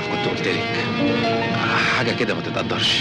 اعرف كنت قلت لك حاجه كده ما تتقدرش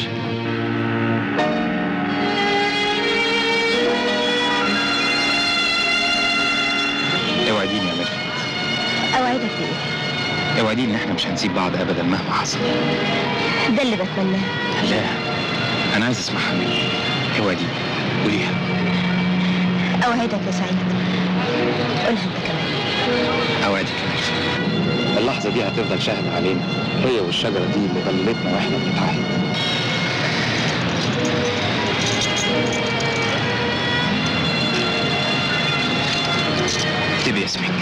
اوعديني يا ميرفت اوعدك بايه اوعديني ان احنا مش هنسيب بعض ابدا مهما حصل ده اللي بتمناه لا انا عايز اسمعها منك اوعديني قوليها اوعدك يا سعيد قولها انت كمان اوعدك يا ميرفت اللحظه دي هتفضل شاهده علينا هي والشجره دي اللي ظلتنا واحنا بنتعهد اكتبي اسمك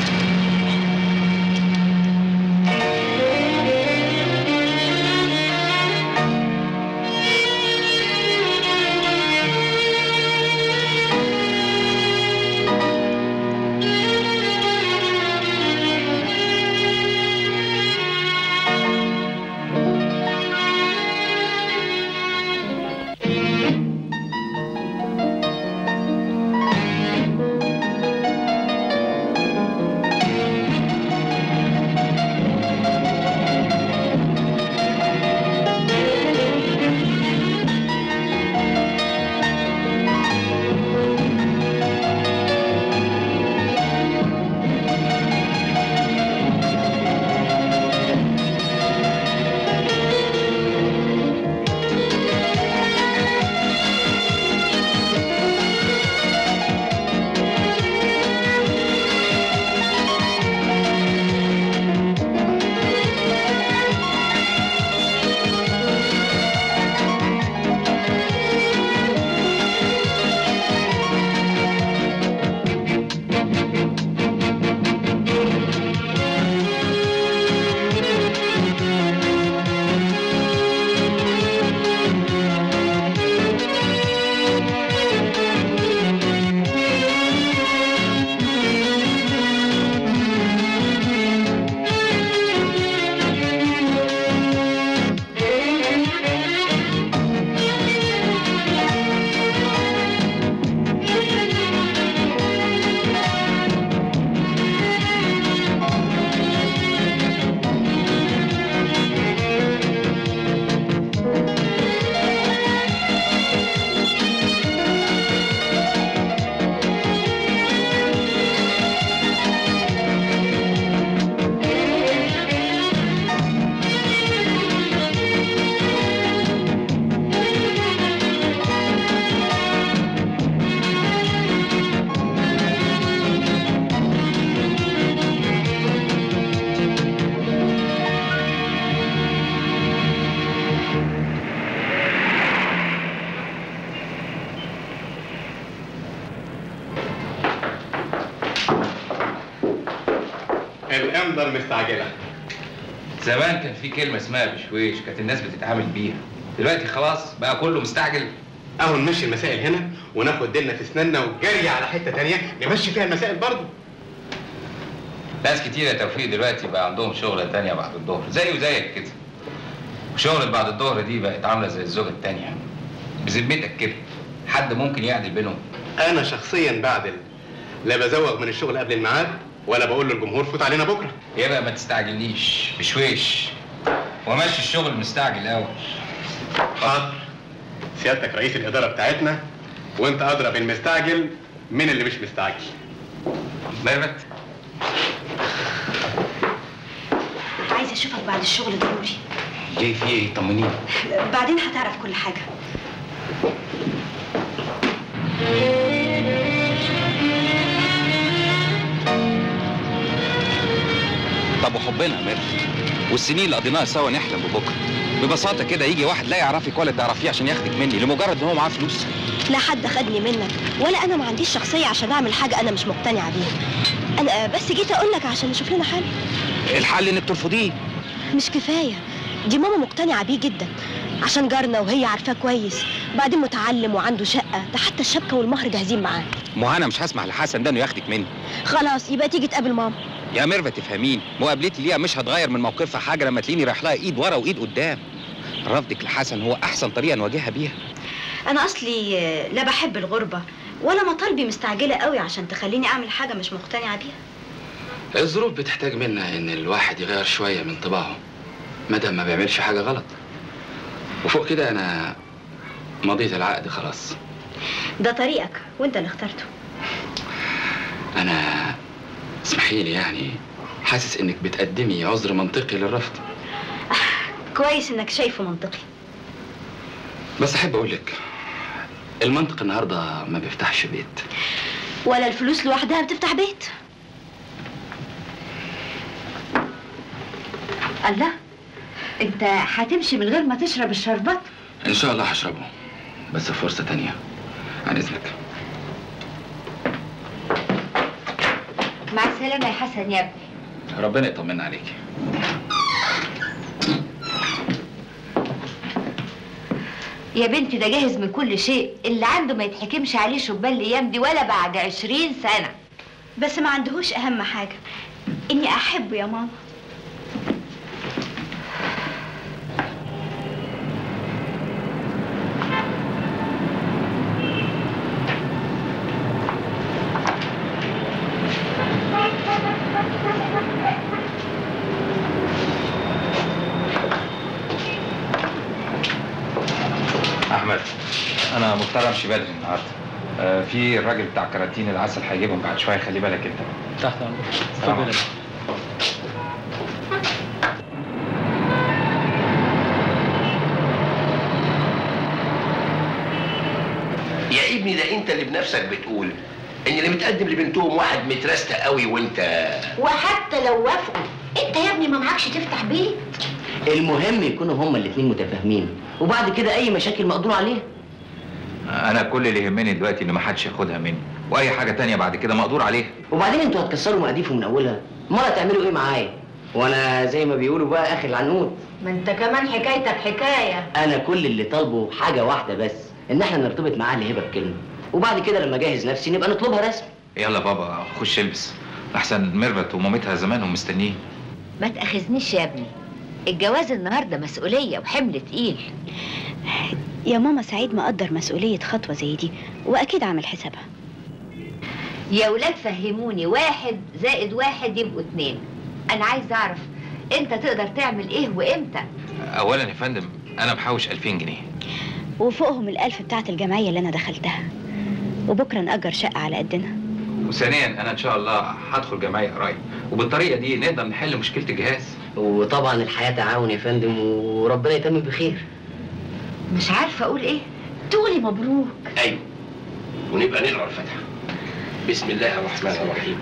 الامضه المستعجله زمان كان في كلمه اسمها بشويش كانت الناس بتتعامل بيها دلوقتي خلاص بقى كله مستعجل اهو نمشي المسائل هنا وناخد ديلنا في اسناننا وجري على حته تانية نمشي فيها المسائل برضه ناس كتير يا توفيق دلوقتي بقى عندهم شغلة تانية بعد الظهر زي وزيك كده وشغلة بعد الظهر دي بقت عاملة زي الزوجة التانية بذمتك كده حد ممكن يعدل بينهم انا شخصيا بعدل لا بزوغ من الشغل قبل الميعاد ولا بقول للجمهور فوت علينا بكره يبقى ما تستعجلنيش بشويش وماشي الشغل مستعجل قوي حاضر سيادتك رئيس الاداره بتاعتنا وانت ادرى بالمستعجل من اللي مش مستعجل ميرفت عايزه اشوفك بعد الشغل ضروري جاي في ايه طمنيني بعدين هتعرف كل حاجه طب وحبنا يا ميرفت والسنين اللي قضيناها سوا نحلم ببكره ببساطه كده يجي واحد لا يعرفك ولا تعرفيه عشان ياخدك مني لمجرد ان هو معاه فلوس لا حد خدني منك ولا انا ما عنديش شخصيه عشان اعمل حاجه انا مش مقتنعه بيها انا بس جيت اقول لك عشان نشوف لنا حل الحل انك ترفضيه مش كفايه دي ماما مقتنعه بيه جدا عشان جارنا وهي عارفاه كويس بعدين متعلم وعنده شقه ده حتى الشبكه والمهر جاهزين معاه ما انا مش هسمح لحسن ده انه ياخدك مني خلاص يبقى تيجي تقابل ماما يا ميرفت تفهميني مقابلتي ليها مش هتغير من موقفها حاجه لما تلاقيني رايح لها ايد ورا وايد قدام رفضك لحسن هو احسن طريقه نواجهها بيها انا اصلي آه، لا بحب الغربه ولا مطالبي مستعجله قوي عشان تخليني اعمل حاجه مش مقتنعه بيها الظروف بتحتاج منا ان الواحد يغير شويه من طباعه مدام ما بيعملش حاجه غلط وفوق كده انا مضيت العقد خلاص ده طريقك وانت اللي اخترته انا اسمحي لي يعني حاسس انك بتقدمي عذر منطقي للرفض كويس انك شايفه منطقي بس احب اقول لك المنطق النهارده ما بيفتحش بيت ولا الفلوس لوحدها بتفتح بيت الله انت هتمشي من غير ما تشرب الشربات ان شاء الله هشربه بس في فرصه تانية عن اذنك مع السلامة يا حسن يا ابني ربنا يطمنا عليكي يا بنتي ده جاهز من كل شيء اللي عنده ما يتحكمش عليه شبان الايام دي ولا بعد عشرين سنة بس ما عندهوش اهم حاجه اني احبه يا ماما احمد انا مضطر امشي بدري النهارده آه، في الراجل بتاع كراتين العسل هيجيبهم بعد شويه خلي بالك انت تحت امرك سلام اتفضل يا ابني ده انت اللي بنفسك بتقول ان اللي متقدم لبنتهم واحد مترستة قوي وانت وحتى لو وافقوا انت يا ابني ما معكش تفتح بيت المهم يكونوا هما الاتنين متفاهمين وبعد كده اي مشاكل مقدور عليها انا كل اللي يهمني دلوقتي ان ما حدش ياخدها مني واي حاجه تانية بعد كده مقدور عليها وبعدين انتوا هتكسروا مقاديفهم من اولها امال هتعملوا ايه معايا وانا زي ما بيقولوا بقى اخر العنود ما انت كمان حكايتك حكاية انا كل اللي طالبه حاجه واحده بس ان احنا نرتبط معاه الهبه بكلمه وبعد كده لما اجهز نفسي نبقى نطلبها رسمي يلا بابا خش البس احسن ميرفت ومامتها زمانهم مستنيين ما تأخذنيش يا ابني الجواز النهارده مسؤولية وحمل تقيل يا ماما سعيد مقدر مسؤوليه خطوه زي دي واكيد عامل حسابها يا ولاد فهموني واحد زائد واحد يبقوا اتنين انا عايز اعرف انت تقدر تعمل ايه وامتى اولا يا فندم انا محوش 2000 جنيه وفوقهم الألف بتاعت الجمعية اللي أنا دخلتها وبكرة نأجر شقة على قدنا وثانيا انا ان شاء الله هدخل جمعيه قريب وبالطريقه دي نقدر نحل مشكله الجهاز وطبعا الحياه تعاون يا فندم وربنا يتمم بخير مش عارفة اقول ايه تقولي مبروك ايوه ونبقى نقرا الفاتحة بسم الله الرحمن الرحيم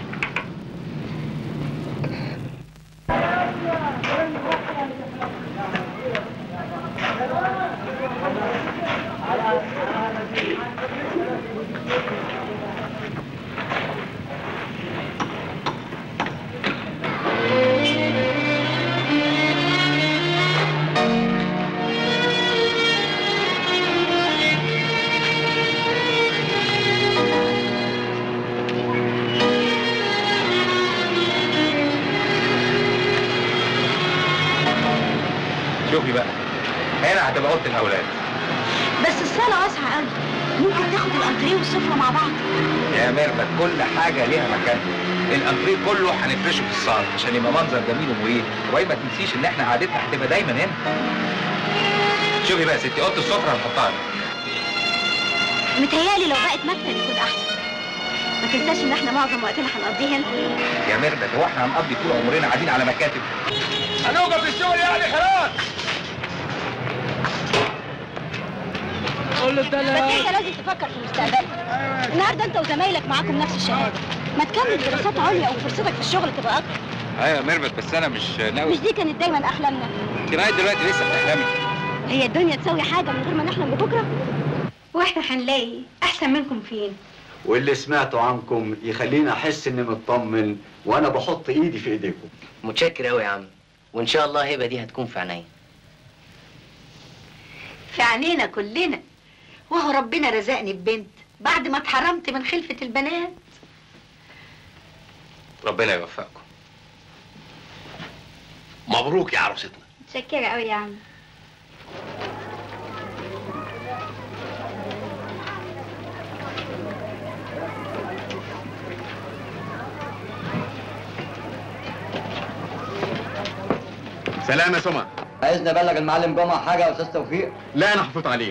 شوفي بقى هنا هتبقى اوضه الاولاد بس الصالة واسعة قوي ممكن تاخد الأنتريه والسفرة مع بعض يا ميرفت كل حاجه ليها مكان الانتريه كله هنفرشه في الصاله عشان يبقى منظر جميل ومريح وبعدين ما تنسيش ان احنا قعدتنا هتبقى دايما هنا شوفي بقى يا ستي اوضه السفره هنحطها هنا. متهيألي لو بقت مكتب يكون أحسن ما تنساش إن إحنا معظم وقتنا هنقضيه هنا يا ميرفت هو احنا هنقضي طول عمرنا قاعدين على مكاتب هنوقف الشغل يعني خلاص قول له بس أنت لازم تفكر في مستقبلك النهاردة أنت وزمايلك معاكم نفس الشهادة ما تكمل دراسات عليا وفرصتك في الشغل تبقى أكتر ايوه يا ميرفت بس انا مش ناوي مش دي كانت دايما أحلامنا انت لغايه دلوقتي لسه بتحلمي هي الدنيا تسوي حاجة من غير ما نحلم ببكرة واحنا هنلاقي أحسن منكم فين واللي سمعته عنكم يخليني احس اني مطمن وانا بحط ايدي في ايديكم متشكر قوي يا عم وان شاء الله هبه دي هتكون في عينيا في عينينا كلنا وهو ربنا رزقني ببنت بعد ما اتحرمت من خلفة البنات ربنا يوفقكم مبروك يا عروستنا متشكرة قوي يا عم سلام يا سمى عايزني ابلغ المعلم جمعه حاجه يا استاذ توفيق لا انا هفوت عليه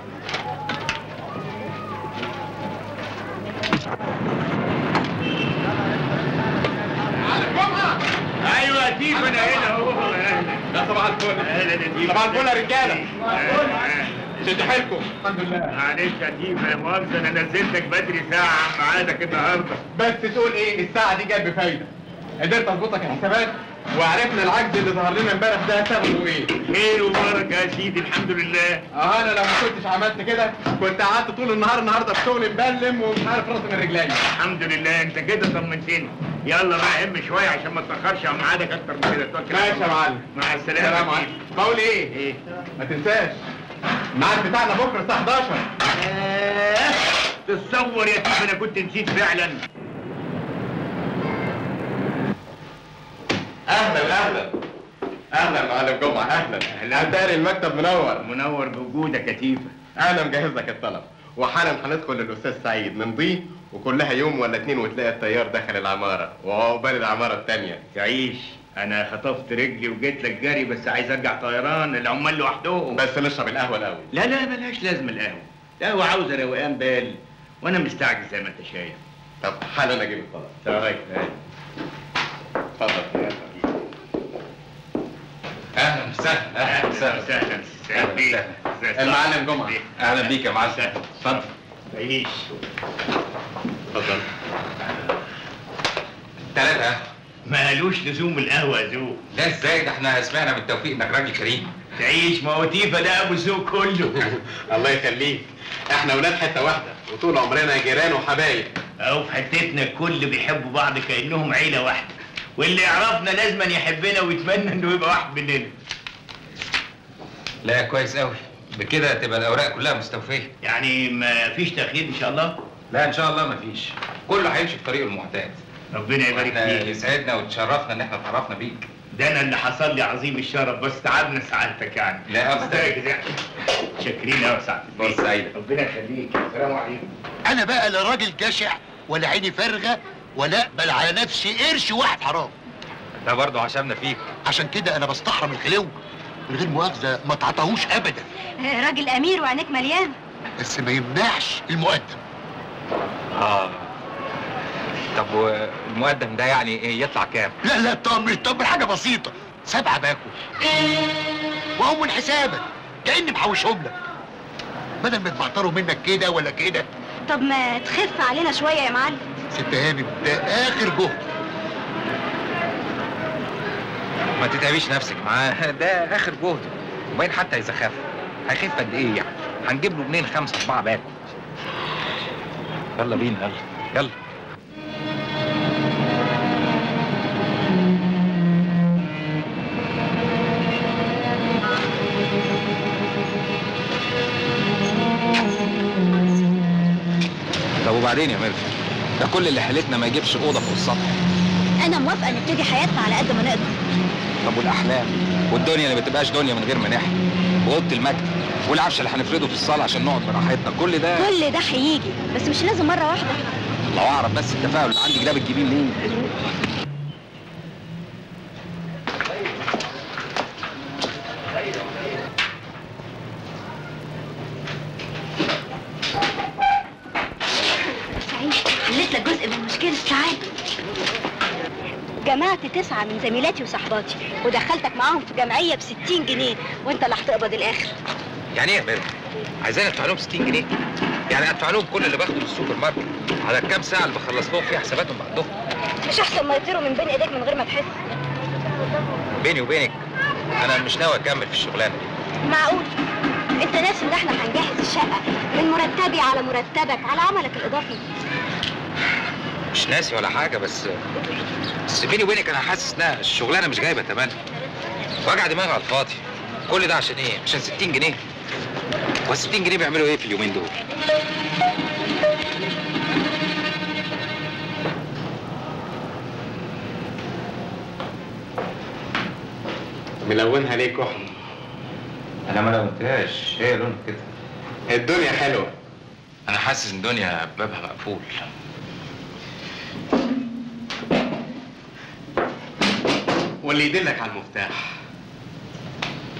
ايوه تيف انا هنا اهو ده صباح الفل اهلا يا تيف صباح الفل يا رجاله آه. شد حيلكم الحمد لله معلش يا تيف يا مؤاخذه انا نزلتك بدري ساعه عن ميعادك النهارده بس تقول ايه الساعه دي جت بفايده قدرت اظبطك الحسابات وعرفنا العجز اللي ظهر لنا امبارح ده سببه ايه خير وبركه يا سيدي الحمد لله اه انا لو ما كنتش عملت كده كنت قعدت طول النهار النهارده في شغل مبلم ومش عارف راسي من رجلي الحمد لله انت كده طمنتني يلا بقى هم شويه عشان ما تاخرش عن ميعادك اكتر من كده توكل على ماشي يا الله. معلم مع السلامه سلام يا عليكم تيف. بقول ايه ايه ما تنساش الميعاد بتاعنا بكره الساعه 11 آه، تتصور يا تيف انا كنت نسيت فعلا اهلا اهلا اهلا معلم جمعه اهلا أهلاً. اتاري المكتب منور منور بوجودك يا تيفا انا مجهز لك الطلب وحالا هندخل للاستاذ سعيد نمضيه وكلها يوم ولا اتنين وتلاقي الطيار دخل العماره وعقبال العماره التانيه تعيش انا خطفت رجلي وجيت لك جري بس عايز ارجع طيران العمال لوحدهم بس نشرب القهوه الاول لا لا ملهاش لازمه القهوه القهوه عاوزه روقان بال وانا مستعجل زي ما انت شايف طب حالا اجيب الطلب طيب اتفضل يا حبيبي. اهلا وسهلا اهلا وسهلا سهلا أهلاً سهلا وسهلا. المعلم جمعه اهلا بيك يا معلم اتفضل تعيش اتفضل ثلاثة مالوش لزوم القهوه يا ذوق لا ازاي ده احنا سمعنا من توفيق انك راجل كريم تعيش ما هو تيفا ده ابو الذوق كله الله يخليك احنا ولاد حته واحده وطول عمرنا جيران وحبايب اهو في حتتنا الكل بيحبوا بعض كانهم عيله واحده واللي يعرفنا لازما يحبنا ويتمنى انه يبقى واحد مننا لا كويس قوي بكده تبقى الاوراق كلها مستوفيه يعني ما فيش تاخير ان شاء الله لا ان شاء الله مفيش كله هيمشي في طريقه المعتاد ربنا يبارك احنا فيك يسعدنا وتشرفنا ان احنا اتعرفنا بيك ده انا اللي حصل لي عظيم الشرف بس تعبنا سعادتك يعني لا أبدا. استاذ يعني شاكرين قوي يا سعاده فرصة البيت. سعيدة. ربنا يخليك السلام عليكم انا بقى لا راجل جشع ولا عيني فارغه ولا اقبل على نفسي قرش واحد حرام ده برضه عشمنا فيك عشان كده انا بستحرم الخلو من غير مؤاخذه ما تعطاهوش ابدا راجل امير وعينيك مليان بس ما يمنعش المقدم اه طب والمقدم ده يعني ايه يطلع كام؟ لا لا طمن طمن حاجه بسيطه سبعه باكو وهم من حسابك كاني محوشهم لك بدل ما يتبعتروا منك كده ولا كده طب ما تخف علينا شويه يا معلم ست هانم ده اخر جهد ما تتعبيش نفسك معاه ده اخر جهد وباين حتى اذا خاف هيخف قد ايه يعني؟ هنجيب له منين خمسه اربعه باكو يلا بينا يلا يلا طب وبعدين يا ميرفت ده كل اللي حالتنا ما يجيبش اوضه فوق السطح انا موافقه نبتدي حياتنا على قد ما نقدر طب والاحلام والدنيا اللي ما تبقاش دنيا من غير ما نحلم واوضه المكتب والعفش اللي هنفرده في الصاله عشان نقعد براحتنا كل ده كل ده هيجي بس مش لازم مره واحده لو اعرف بس التفاؤل اللي عندك ده بتجيبيه منين سعيد حليت لك جزء من المشكله تعال جمعت تسعة من زميلاتي وصحباتي ودخلتك معاهم في جمعية ب 60 جنيه وانت اللي هتقبض الآخر يعني ايه يا ميرفت عايزين ادفع لهم 60 جنيه يعني ادفع لهم كل اللي باخده من السوبر ماركت على الكام ساعه اللي بخلص لهم فيها حساباتهم بعدهم مش أحسن ما يطيروا من بين إيديك من غير ما تحس بيني وبينك انا مش ناوي اكمل في الشغلانه دي معقول انت ناسي ان احنا هنجهز الشقة من مرتبي على مرتبك على عملك الإضافي مش ناسي ولا حاجه بس بس بيني وبينك انا حاسس انها الشغلانه مش جايبه تمنها وجع دماغي على الفاضي كل ده عشان ايه عشان 60 جنيه و 60 جنيه بيعملوا ايه في اليومين دول ملونها ليه كحل انا ما لونتهاش هي لون كده الدنيا حلوه انا حاسس ان الدنيا بابها مقفول واللي يدلك على المفتاح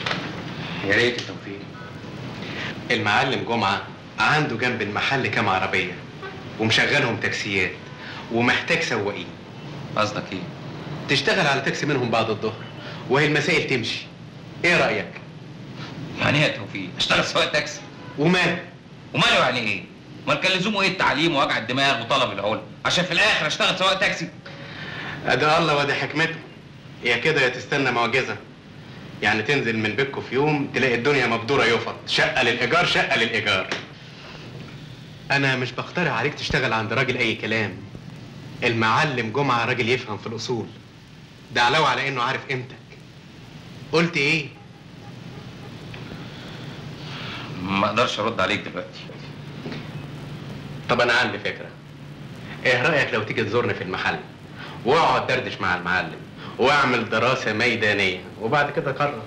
يا ريت يا توفيق المعلم جمعة عنده جنب المحل كام عربية ومشغلهم تاكسيات ومحتاج سواقين قصدك ايه؟ تشتغل على تاكسي منهم بعد الظهر وهي المسائل تمشي ايه رأيك؟ يعني ايه يا توفيق؟ اشتغل سواق تاكسي وماله؟ وماله يعني ايه؟ امال كان لزومه ايه التعليم ووجع الدماغ وطلب العلم عشان في الاخر اشتغل سواق تاكسي ادي الله وادي حكمته يا كده يا تستنى معجزة يعني تنزل من بيتكم في يوم تلاقي الدنيا مبدورة يفط شقة للإيجار شقة للإيجار أنا مش بقترح عليك تشتغل عند راجل أي كلام المعلم جمعة راجل يفهم في الأصول ده علاوة على إنه عارف قيمتك قلت إيه؟ ما اقدرش ارد عليك دلوقتي طب أنا عندي فكرة إيه رأيك لو تيجي تزورني في المحل واقعد دردش مع المعلم واعمل دراسة ميدانية وبعد كده قرر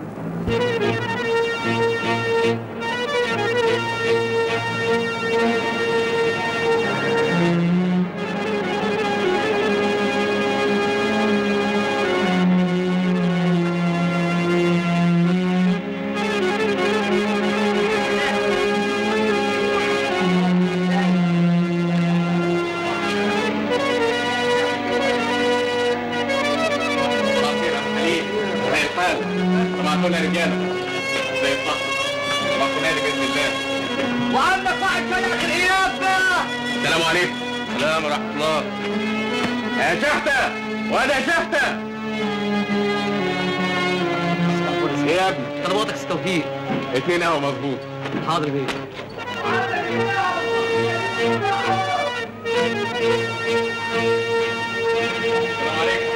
زي الحال طبعا يا رجاله زي الصح طبعا نادي باذن الله وعندك واحد كان اخر اياب بقى السلام عليكم السلام ورحمه الله يا شحتة وانا شحتة ايه يا ابني طلباتك التوفيق اتنين قهوه مظبوط حاضر بيه السلام عليكم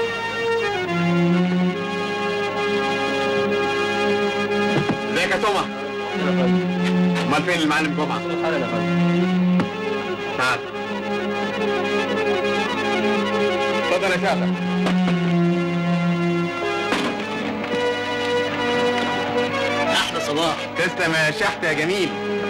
ازيك يا توما امال فين المعلم جمعه تعال اتفضل يا شافع احلى صباح تسلم يا شحت يا جميل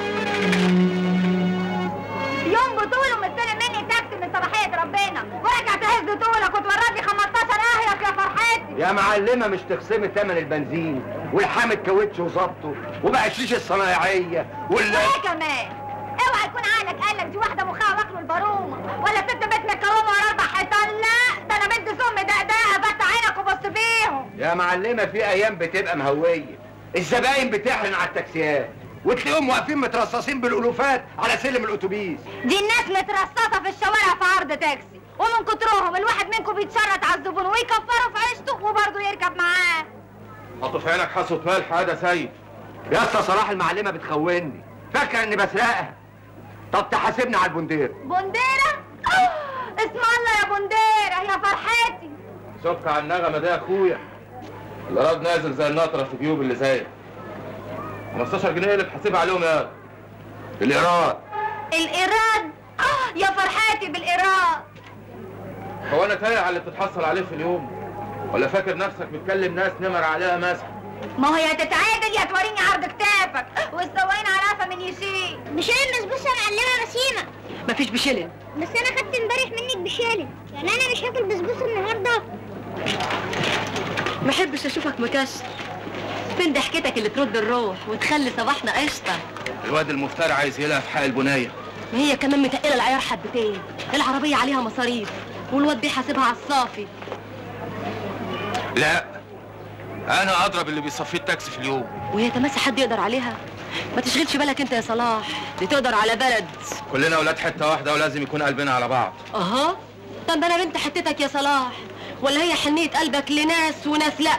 يوم بطوله مستلم مني تاكسي من صلاحية ربنا ورجع تهز طولك وتورطني 15 اهيك يا فرحتي يا معلمة مش تخصمي تمن البنزين والحام الكاوتش وظبطه وبقى الشيش الصنايعية ولا وايه كمان اوعى يكون عقلك قالك دي واحده مخها واكله البرومه ولا ست بيت متكومه ورا اربع حيطان لا ده انا بنت سم دقدقه فتح عينك وبص فيهم يا معلمة في أيام بتبقى مهوية الزباين بتحرن على التاكسيات وتلاقيهم واقفين مترصصين بالألوفات على سلم الأتوبيس دي الناس مترصصه في الشوارع في عرض تاكسي ومن كترهم الواحد منكم بيتشرط على الزبون ويكفره في عيشته وبرضه يركب معاه حط في عينك حصوة ملح هذا سيد يا اسطى صلاح المعلمة بتخوني فاكرة إني بسرقها طب تحاسبني على البندير بنديره آه، اسم الله يا بنديره يا فرحتي سك على النغمة ده يا أخويا الإيراد نازل زي النطرة في جيوب اللي زيك 15 جنيه اللي بحاسبها عليهم يا الإيراد الايراد آه، يا فرحتي بالايراد هو أنا تايه على اللي بتتحصل عليه في اليوم ولا فاكر نفسك بتكلم ناس نمر عليها مسح ما هو يا تتعادل يا توريني عرض كتافك والسواقين على قفا من يشيل بشيلن بسبوسه معلمه بسيمه مفيش بشلن بس انا خدت امبارح منك بشيلن يعني انا مش هاكل بسبوسه النهارده ما احبش اشوفك مكشر فين ضحكتك اللي ترد الروح وتخلي صباحنا قشطه الواد المفتري عايز يلها في حق البنية ما هي كمان متقله العيار حبتين العربيه عليها مصاريف والواد بيحاسبها على الصافي لا أنا أضرب اللي بيصفيه التاكسي في اليوم وهي تماسي حد يقدر عليها ما تشغلش بالك انت يا صلاح دي تقدر على بلد كلنا ولاد حتة واحدة ولازم يكون قلبنا على بعض اها طب انا بنت حتتك يا صلاح ولا هي حنيه قلبك لناس وناس لا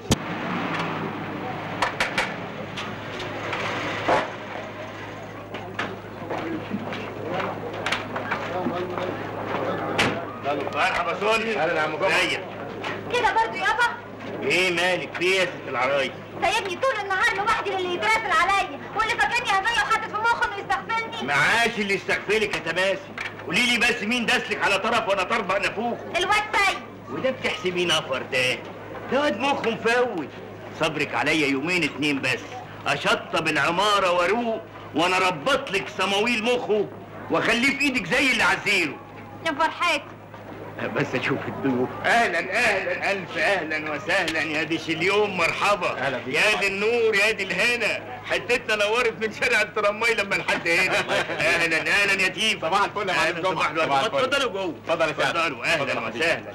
مرحبا سوني أهلا يا عم جمعة. ازيك كده برضه يابا ايه مالك في ايه يا ست العرايس سايبني طول النهار لوحدي للي يتراسل عليا واللي فاكرني هديه وحاطط في مخه انه يستغفلني معاش اللي يستغفلك يا تماسي قولي لي بس مين داسلك على طرف وانا طربق نافوخ الواد سيد وده بتحسبيه نفر ده ده واد مخه مفوت صبرك عليا يومين اتنين بس اشطب العماره واروق وانا ربط لك صماويل مخه واخليه في ايدك زي اللي عزيره يا فرحتي بس اشوف الضيوف اهلا اهلا الف اهلا وسهلا يا دي اليوم مرحبا أهلا بيك. يا دي النور يا دي الهنا حتتنا نورت من شارع الترماي لما لحد هنا اهلا اهلا يا تيف صباح الفل يا معلم أهلاً، جمعة. صباح الفل. صباح الفل. اتفضلوا جوه اتفضل يا سعد. اتفضلوا اتفضل اهلا يا حبيبي. وسهلا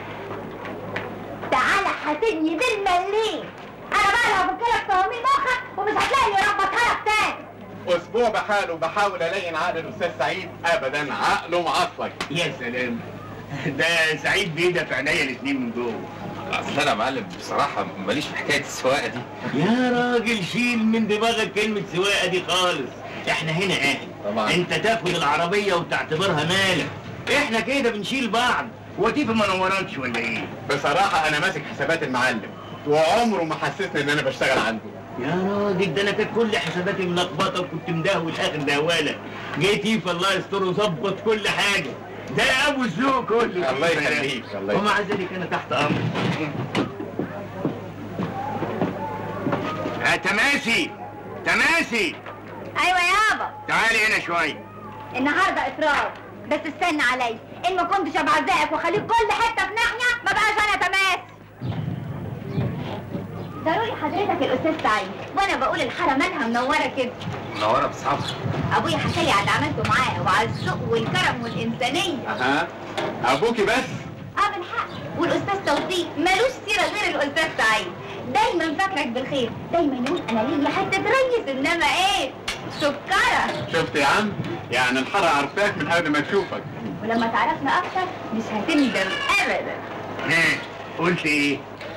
تعالى حاسبني بالمليم انا بقى اللي هفكلك صواميل مخك ومش هتلاقي اللي يربطها لك تاني اسبوع بحاله بحاول الين عقل الاستاذ سعيد ابدا عقله معصلك يا سلام ده سعيد بيدك في عينيا الاثنين من جوه اصل انا يا معلم بصراحه ماليش في حكايه السواقه دي يا راجل شيل من دماغك كلمة سواقة دي خالص احنا هنا اهل طبعا. انت تاخد العربية وتعتبرها مالك احنا كده بنشيل بعض وتيفا ما نوركش ولا ايه بصراحه انا ماسك حسابات المعلم وعمره ما حسسني ان انا بشتغل عنده يا راجل ده انا كانت كل حساباتي ملخبطه وكنت مدهول اخر دهواله جيت يفا الله يستر وظبط كل حاجه ده ابو الذوق كله الله يخليك، الله ومع ذلك انا تحت امرك يا تماسي تماسي ايوه يابا تعالي هنا شويه النهارده افراج بس استنى عليا ان ما كنتش ابعزقك واخليك كل حته في ناحيه ما بقاش انا تماس ضروري حضرتك الاستاذ سعيد وانا بقول الحاره مالها منوره كده منوره باصحابها ابويا حكى لي على اللي عملته معاه وعلى الذوق والكرم والانسانيه اها ابوكي بس اه بالحق والاستاذ توفيق ملوش سيره غير الاستاذ سعيد دايما فاكرك بالخير دايما يقول انا ليا حته ريس انما ايه سكره شفت يا عم يعني الحاره عارفاك من قبل ما تشوفك ولما تعرفنا اكتر مش هتندم ابدا ها قلت ايه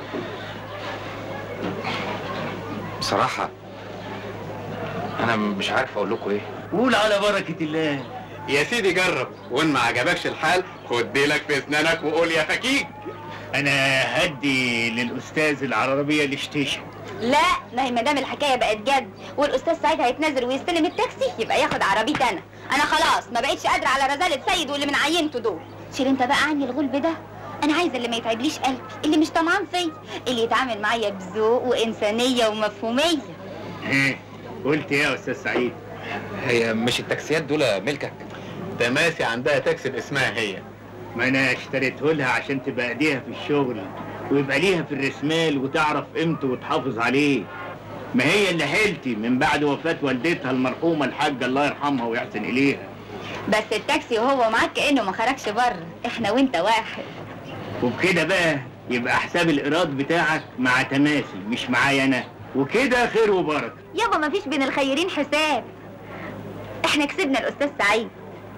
بصراحه انا مش عارف اقول لكم ايه قول على بركه الله يا سيدي جرب وان ما عجبكش الحال خد ديلك في اسنانك وقول يا فكيك انا هدي للاستاذ العربيه الاشتيشن لا ما هي مدام الحكايه بقت جد والاستاذ سعيد هيتنازل ويستلم التاكسي يبقى ياخد عربيتي انا انا خلاص ما بقتش قادره على رزاله سيد واللي من عينته دول شيل انت بقى عني الغلب ده انا عايزه اللي ما يتعبليش قلبي اللي مش طمعان فيا اللي يتعامل معايا بذوق وانسانيه ومفهوميه ها قلت ايه يا استاذ سعيد هي مش التاكسيات دول ملكك تماسي عندها تاكسي باسمها هي ما انا اشتريته لها عشان تبقى ايديها في الشغل ويبقى ليها في الرسمال وتعرف قيمته وتحافظ عليه ما هي اللي حيلتي من بعد وفاة والدتها المرحومة الحاجة الله يرحمها ويحسن إليها بس التاكسي وهو معاك كانه ما خرجش بره احنا وانت واحد وبكده بقى يبقى حساب الإيراد بتاعك مع تماسي مش معايا أنا وكده خير وبركة يابا ما فيش بين الخيرين حساب احنا كسبنا الاستاذ سعيد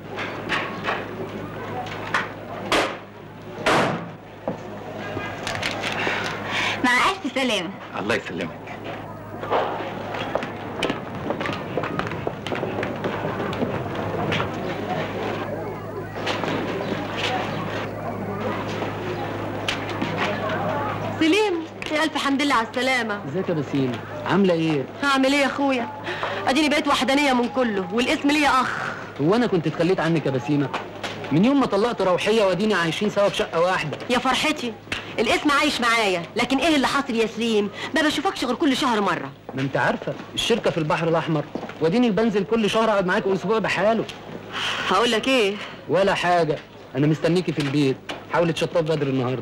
مع الف سلامه الله يسلمك سليم يا الف حمد لله على السلامه ازيك يا بسيم عامله ايه هعمل ايه يا اخويا اديني بقيت وحدانيه من كله والاسم ليا اخ هو انا كنت اتخليت عنك يا بسيمه من يوم ما طلقت روحيه وادينا عايشين سوا في شقه واحده يا فرحتي الاسم عايش معايا لكن ايه اللي حاصل يا سليم ما بشوفكش غير كل شهر مره ما انت عارفه الشركه في البحر الاحمر واديني بنزل كل شهر اقعد معاك اسبوع بحاله هقول لك ايه ولا حاجه انا مستنيكي في البيت حاولي تشطب بدري النهارده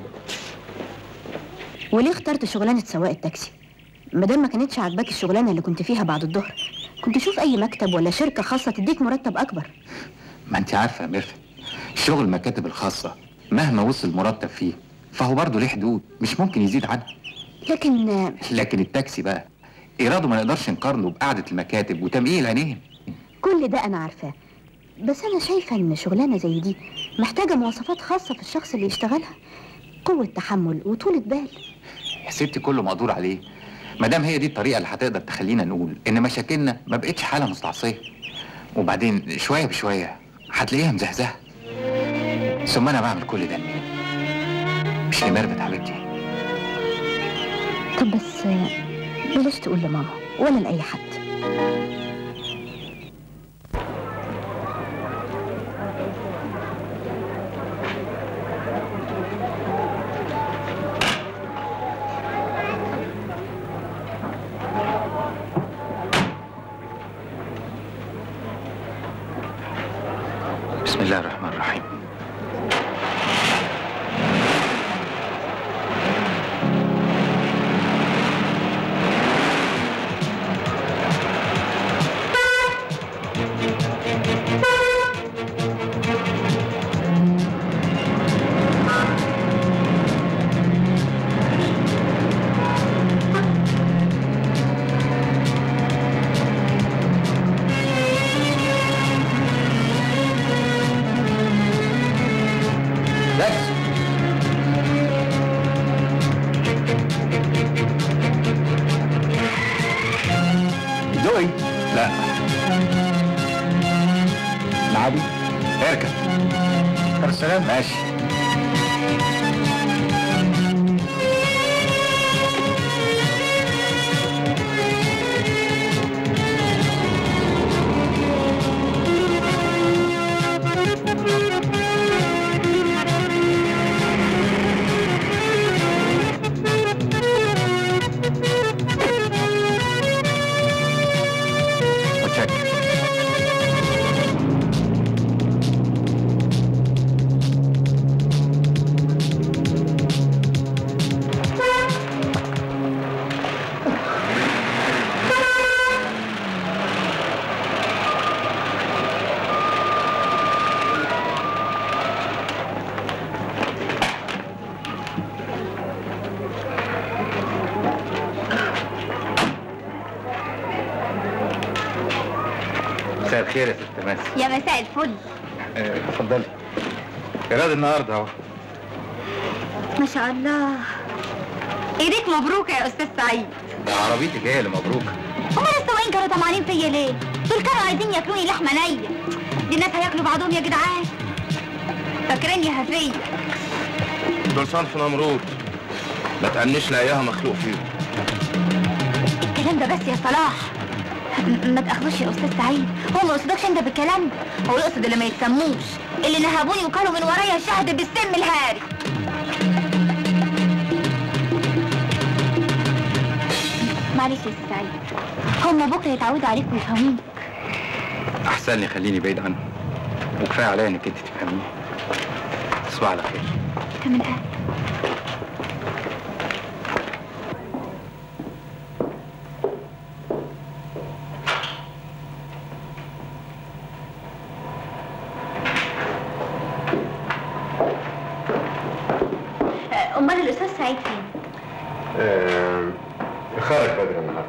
وليه اخترت شغلانه سواق التاكسي ما دام ما كانتش عاجباك الشغلانه اللي كنت فيها بعد الظهر كنت شوف اي مكتب ولا شركه خاصه تديك مرتب اكبر ما انت عارفه يا ميرفت شغل المكاتب الخاصه مهما وصل مرتب فيه فهو برضه ليه حدود مش ممكن يزيد عنها لكن لكن التاكسي بقى ايراده ما نقدرش نقارنه بقعده المكاتب وتمقيل العينين كل ده انا عارفاه بس انا شايفه ان شغلانه زي دي محتاجه مواصفات خاصه في الشخص اللي يشتغلها قوه تحمل وطولة بال يا ستي كله مقدور عليه ما دام هي دي الطريقه اللي هتقدر تخلينا نقول ان مشاكلنا ما بقتش حاله مستعصيه وبعدين شويه بشويه هتلاقيها مزهزهه ثم انا بعمل كل ده لمين مش لميرفت حبيبتي طب بس بلاش تقول لماما ولا لاي حد بسم الله الرحمن الرحيم دغري لا معادي اركب طب السلام ماشي متشكر مساء الخير يا ست ماسي يا مساء الفل آه، اتفضلي ايراد النهارده اهو ما شاء الله ايديك مبروكه يا استاذ سعيد ده عربيتك هي اللي مبروكه هما السواقين كانوا طمعانين فيا ليه؟ دول كانوا عايزين ياكلوني لحمه نيه دي الناس هياكلوا بعضهم يا جدعان فاكريني هفيه دول صنف نمرود ما تأنيش لاقيها مخلوق فيهم الكلام ده بس يا صلاح م- ما تاخدوش يا استاذ سعيد هو ما يقصدكش انت بالكلام ده هو يقصد اللي ما يتسموش اللي نهبوني وكانوا من ورايا شهد بالسم الهاري معلش يا استاذ سعيد هم بكره يتعودوا عليك ويفهموك احسن لي خليني بعيد عنه وكفايه عليا انك انت تفهميني تصبح على خير كمان قال امال الاستاذ سعيد فين خرج بدري النهارده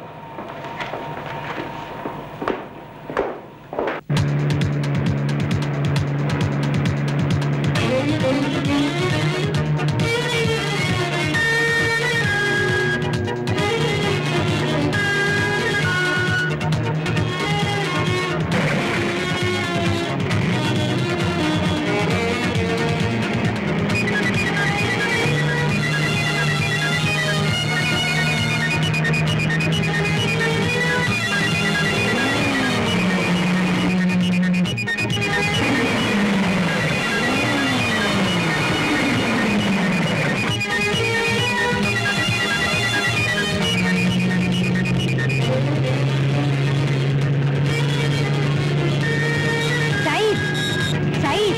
سعيد سعيد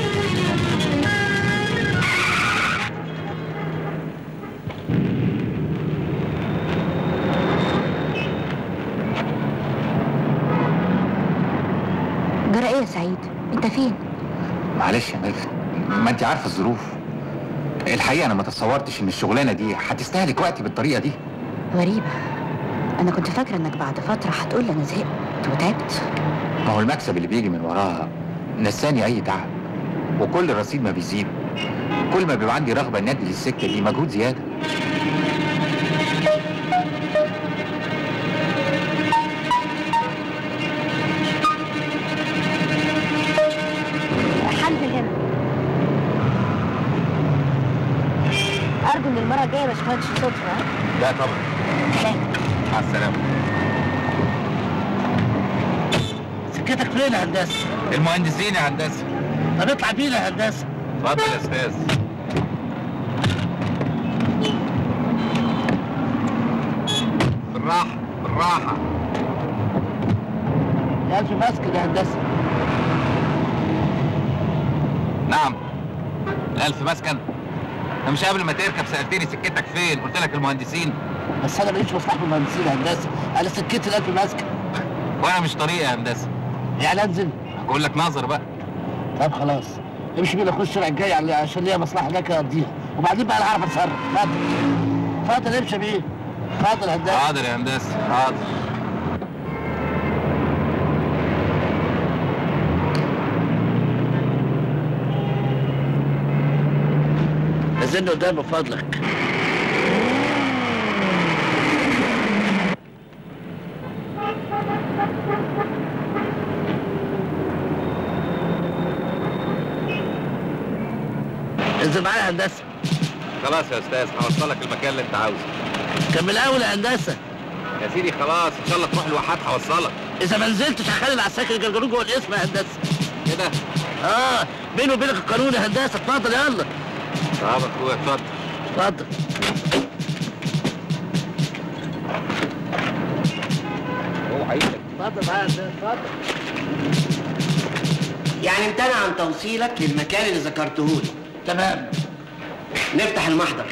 جرى ايه يا سعيد انت فين معلش يا ميلفت ما انت عارفه الظروف الحقيقه انا ما تصورتش ان الشغلانه دي هتستهلك وقتي بالطريقه دي غريبة أنا كنت فاكرة إنك بعد فترة هتقول لي أنا زهقت وتعبت ما هو المكسب اللي بيجي من وراها نساني اي تعب وكل الرصيد ما بيزيد كل ما بيبقى عندي رغبه ان ادي للسكه دي مجهود زياده هنزل هنا أرجو إن المرة الجاية ما اشوفكش صدفة ها؟ لا طبعا مع السلامه سكتك فين يا هندسه؟ المهندسين يا هندسه طب اطلع بينا يا هندسه اتفضل يا استاذ بالراحه بالراحه يا ألف ماسك يا هندسه نعم الألف مسكن أنا مش قبل ما تركب سألتني سكتك فين قلت لك المهندسين بس انا ماليش مصلحه بالمهندسين يا هندسه انا سكتي الألف ماسكه وأنا مش طريقة يا هندسة يعني انزل أقول لك نظر بقى طب خلاص امشي بينا خش الشارع الجاي على- عشان ليا مصلحه هناك اقضيها وبعدين بقى انا هعرف اتصرف اتفضل اتفضل امشي بيه اتفضل يا هندسه حاضر يا هندسة حاضر نزلني قدام من فضلك انزل معايا يا هندسه خلاص يا استاذ هوصلك المكان اللي انت عاوزه كان من الاول يا هندسه يا سيدي خلاص ان شاء الله تروح الواحات هوصلك اذا ما نزلتش هخلي العساكر يجرجروك جوه الاسم يا هندسه كده اه بيني وبينك القانون يا هندسه اتفضل يلا طب اخويا اتفضل اتفضل اوعى ايدك اتفضل معايا يا هندسه اتفضل يعني امتنع عن توصيلك للمكان اللي ذكرته لي تمام نفتح المحضر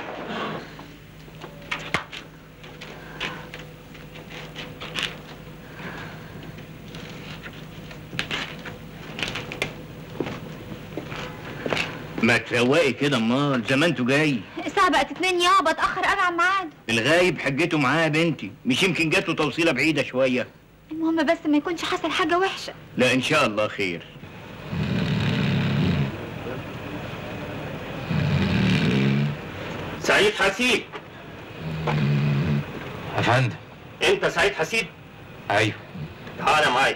ما تروقي كده امال زمانته جاي الساعة بقت اتنين يابا اتأخر قوي عن ميعاد الغايب حجته معاه يا بنتي مش يمكن جات له توصيله بعيده شويه المهم بس ما يكونش حصل حاجة وحشة لا ان شاء الله خير سعيد حسيب يا فندم انت سعيد حسيب ايوه تعالى معايا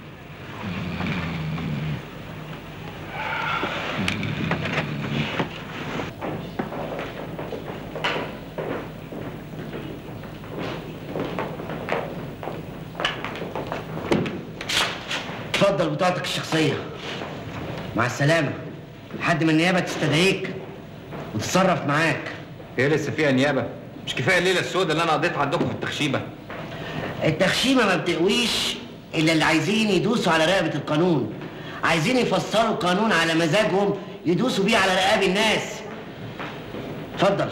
اتفضل بطاقتك الشخصيه مع السلامه لحد ما النيابه تستدعيك وتتصرف معاك هي لسه فيها نيابه مش كفايه الليله السوداء اللي انا قضيتها عندكم في التخشيبه التخشيمه ما بتقويش الا اللي عايزين يدوسوا على رقبه القانون عايزين يفسروا القانون على مزاجهم يدوسوا بيه على رقاب الناس اتفضل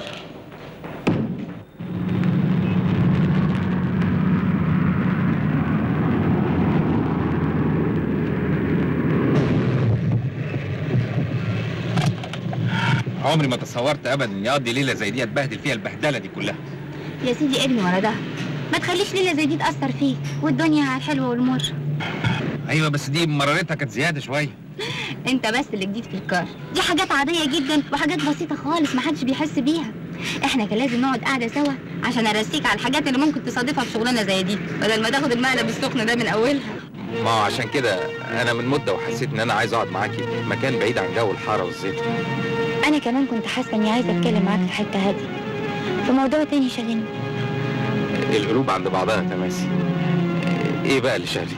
عمري ما تصورت ابدا اني اقضي ليله زي دي اتبهدل فيها البهدله دي كلها يا سيدي ابني ورا ده ما تخليش ليلة زي دي تأثر فيك والدنيا على الحلوة والمر ايوه بس دي مرارتها كانت زياده شويه انت بس اللي جديد في الكار دي حاجات عادية جدا وحاجات بسيطة خالص محدش بيحس بيها احنا كان لازم نقعد قاعدة سوا عشان ارسيك على الحاجات اللي ممكن تصادفها في شغلانة زي دي بدل ما تاخد المقلب السخن ده من اولها ما هو عشان كده انا من مده وحسيت ان انا عايز اقعد معاكي في مكان بعيد عن جو الحاره والزيت انا كمان كنت حاسة اني عايزة اتكلم معاك في حتة هادية في موضوع تاني شاغلني القلوب عند بعضها تماسي ايه بقى اللي شاغلك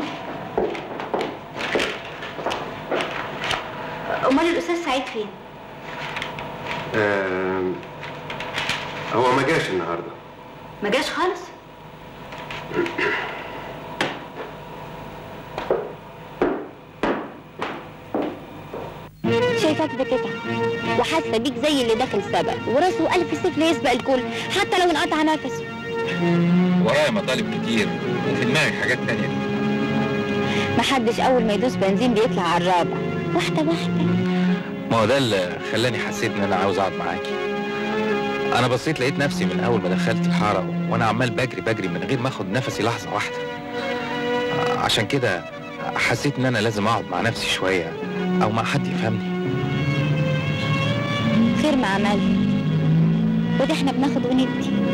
امال الاستاذ سعيد فين آه هو ما جاش النهارده ما جاش خالص شايفاك بتتعب وحاسه بيك زي اللي داخل سبق وراسه ألف سفل يسبق الكل حتى لو انقطع نفسه ورايا مطالب كتير وفي دماغي حاجات تانية محدش اول ما يدوس بنزين بيطلع على الرابع واحده واحده ما هو ده اللي خلاني حسيت ان انا عاوز اقعد معاكي انا بصيت لقيت نفسي من اول ما دخلت الحاره وانا عمال بجري بجري من غير ما اخد نفسي لحظه واحده عشان كده حسيت ان انا لازم اقعد مع نفسي شويه او مع حد يفهمني خير ما عمل وده احنا بناخد وندي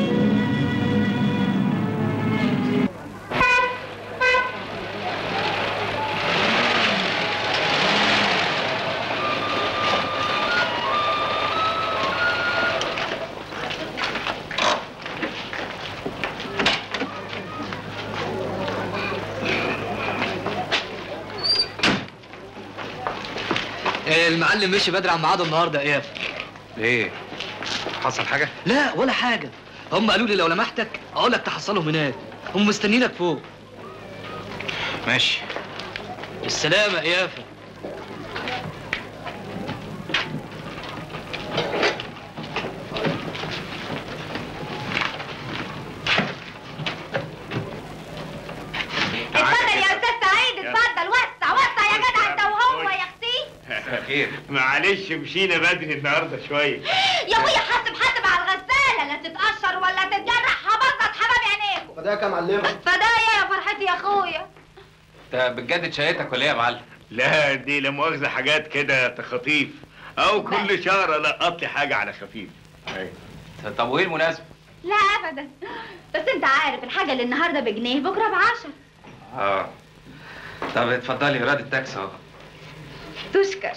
المعلم مشي بدري عن ميعاده النهارده يا اياب ايه حصل حاجه لا ولا حاجه هم قالوا لي لو لمحتك اقول لك تحصلهم هناك هم مستنينك فوق ماشي السلامه يا يافا اتفضل يا استاذ سعيد اتفضل وسع وسع يا جدع انت وهو يا اختي خير معلش مشينا بدري النهارده شويه يا ابويا حاسب حاسب على الغساله لا تتقشر ولا تتجرح هبطط حباب عينيكم فداك يا معلمه فدايا يا فرحتي يا اخويا انت بتجدد شهيتك ولا ايه يا معلم لا دي لا مؤاخذه حاجات كده تخطيف او كل شهر القط لي حاجه على خفيف طب وايه المناسبه لا ابدا بس انت عارف الحاجه اللي النهارده بجنيه بكره بعشر اه طب اتفضلي راد التاكسي اهو تشكر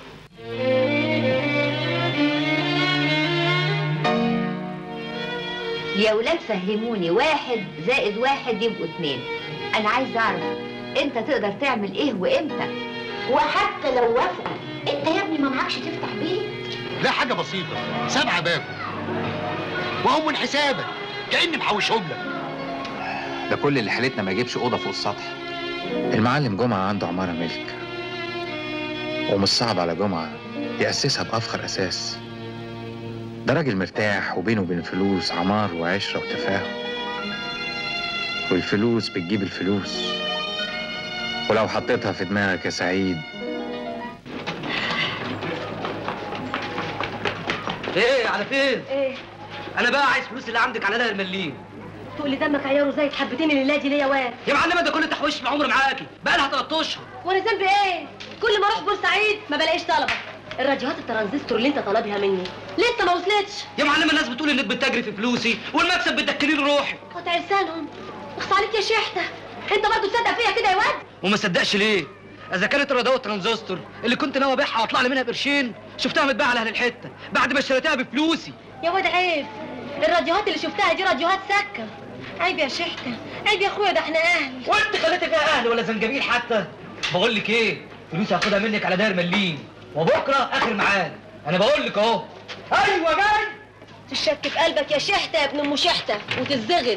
يا ولاد فهموني واحد زائد واحد يبقوا اتنين انا عايز اعرف انت تقدر تعمل ايه وامتى وحتى لو وافقوا انت يا ابني ما معكش تفتح بيت لا حاجه بسيطه سبعه باكو وهم من حسابك كاني محوشهم لك ده كل اللي حالتنا ما يجيبش اوضه فوق السطح المعلم جمعه عنده عماره ملك ومش صعب على جمعه ياسسها بافخر اساس ده راجل مرتاح وبينه وبين الفلوس عمار وعشره وتفاهم والفلوس بتجيب الفلوس ولو حطيتها في دماغك يا سعيد ايه على فين؟ ايه انا بقى عايز فلوس اللي عندك على ده المليم تقول لي دمك عياره زايد حبتين الليله دي ليا واد يا معلمه ده كل تحويش العمر معاكي بقى لها 3 اشهر وانا ذنبي ايه كل ما اروح بورسعيد ما بلاقيش طلبه الراديوهات الترانزستور اللي انت طالبها مني لسه ما وصلتش يا معلمه الناس بتقول انك بتجري في فلوسي والمكسب بتدكلي له روحي قطع لسانهم اخص عليك يا شيحته انت برضه تصدق فيا كده يا واد وما صدقش ليه اذا كانت الراديو الترانزستور اللي كنت ناوي ابيعها واطلع لي منها بقرشين شفتها متباعه على اهل الحته بعد ما اشتريتها بفلوسي يا واد عيب الراديوهات اللي شفتها دي راديوهات سكه عيب يا شيحته عيب يا اخويا ده احنا اهل وانت خليتي فيها اهل ولا زنجبيل حتى بقول لك ايه فلوسي هاخدها منك على داير مليم وبكره اخر ميعاد انا بقول لك اهو ايوه جاي تشك في قلبك يا شحته يا ابن ام شحته وتتزغد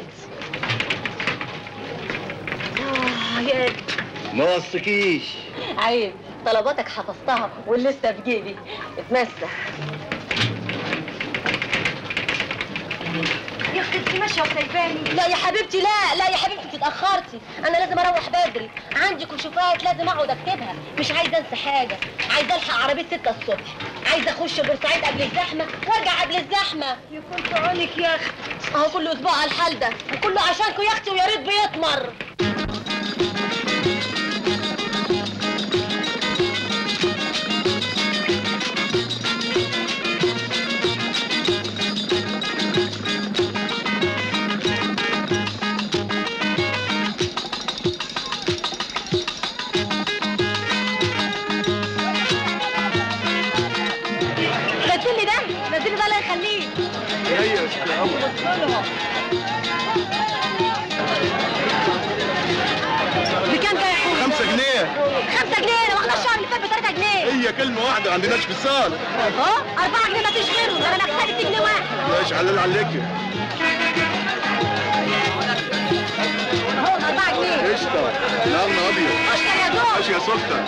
آه يا قلبي. ما وصكيش عيب طلباتك حفظتها واللسه في جيبي اتمسح يا اختي انت ماشيه وسايباني لا يا حبيبتي لا لا يا حبيبتي انت اتاخرتي انا لازم اروح بدري عندي كشوفات لازم اقعد اكتبها مش عايزه انسى حاجه عايزه الحق عربيه 6 الصبح عايزه اخش بورسعيد قبل الزحمه وارجع قبل الزحمه يا كنت عونك يا اختي اهو كل اسبوع على الحال ده وكله عشانكم يا اختي ويا ريت بيطمر نزل لي ده نزل لي ده الله يخليك هي مش على اول بكام جاي يا اخويا؟ خمسة جنيه خمسة جنيه انا واخده الشهر اللي فات ب 3 جنيه هي كلمة واحدة ما عندناش فصال اهو 4 جنيه مفيش غيره ده انا مكسبي 6 جنيه واحد ماشي حلال عليك اهو 4 جنيه قشطة نارنا ابيض اشتري يا زوج ماشي يا سلطة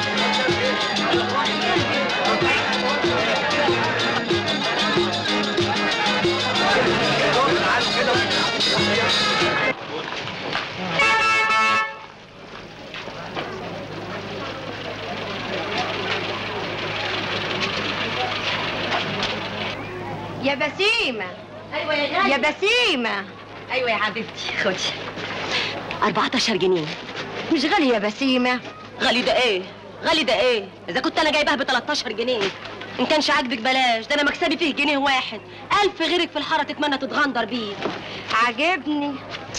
يا بسيمه ايوه يا غالي يا بسيمه ايوه يا حبيبتي خدي 14 جنيه مش غالي يا بسيمه غالي ده ايه غالي ده ايه اذا كنت انا جايباها ب 13 جنيه ان كانش عاجبك بلاش ده انا مكسبي فيه جنيه واحد الف غيرك في الحاره تتمنى تتغندر بيه عجبني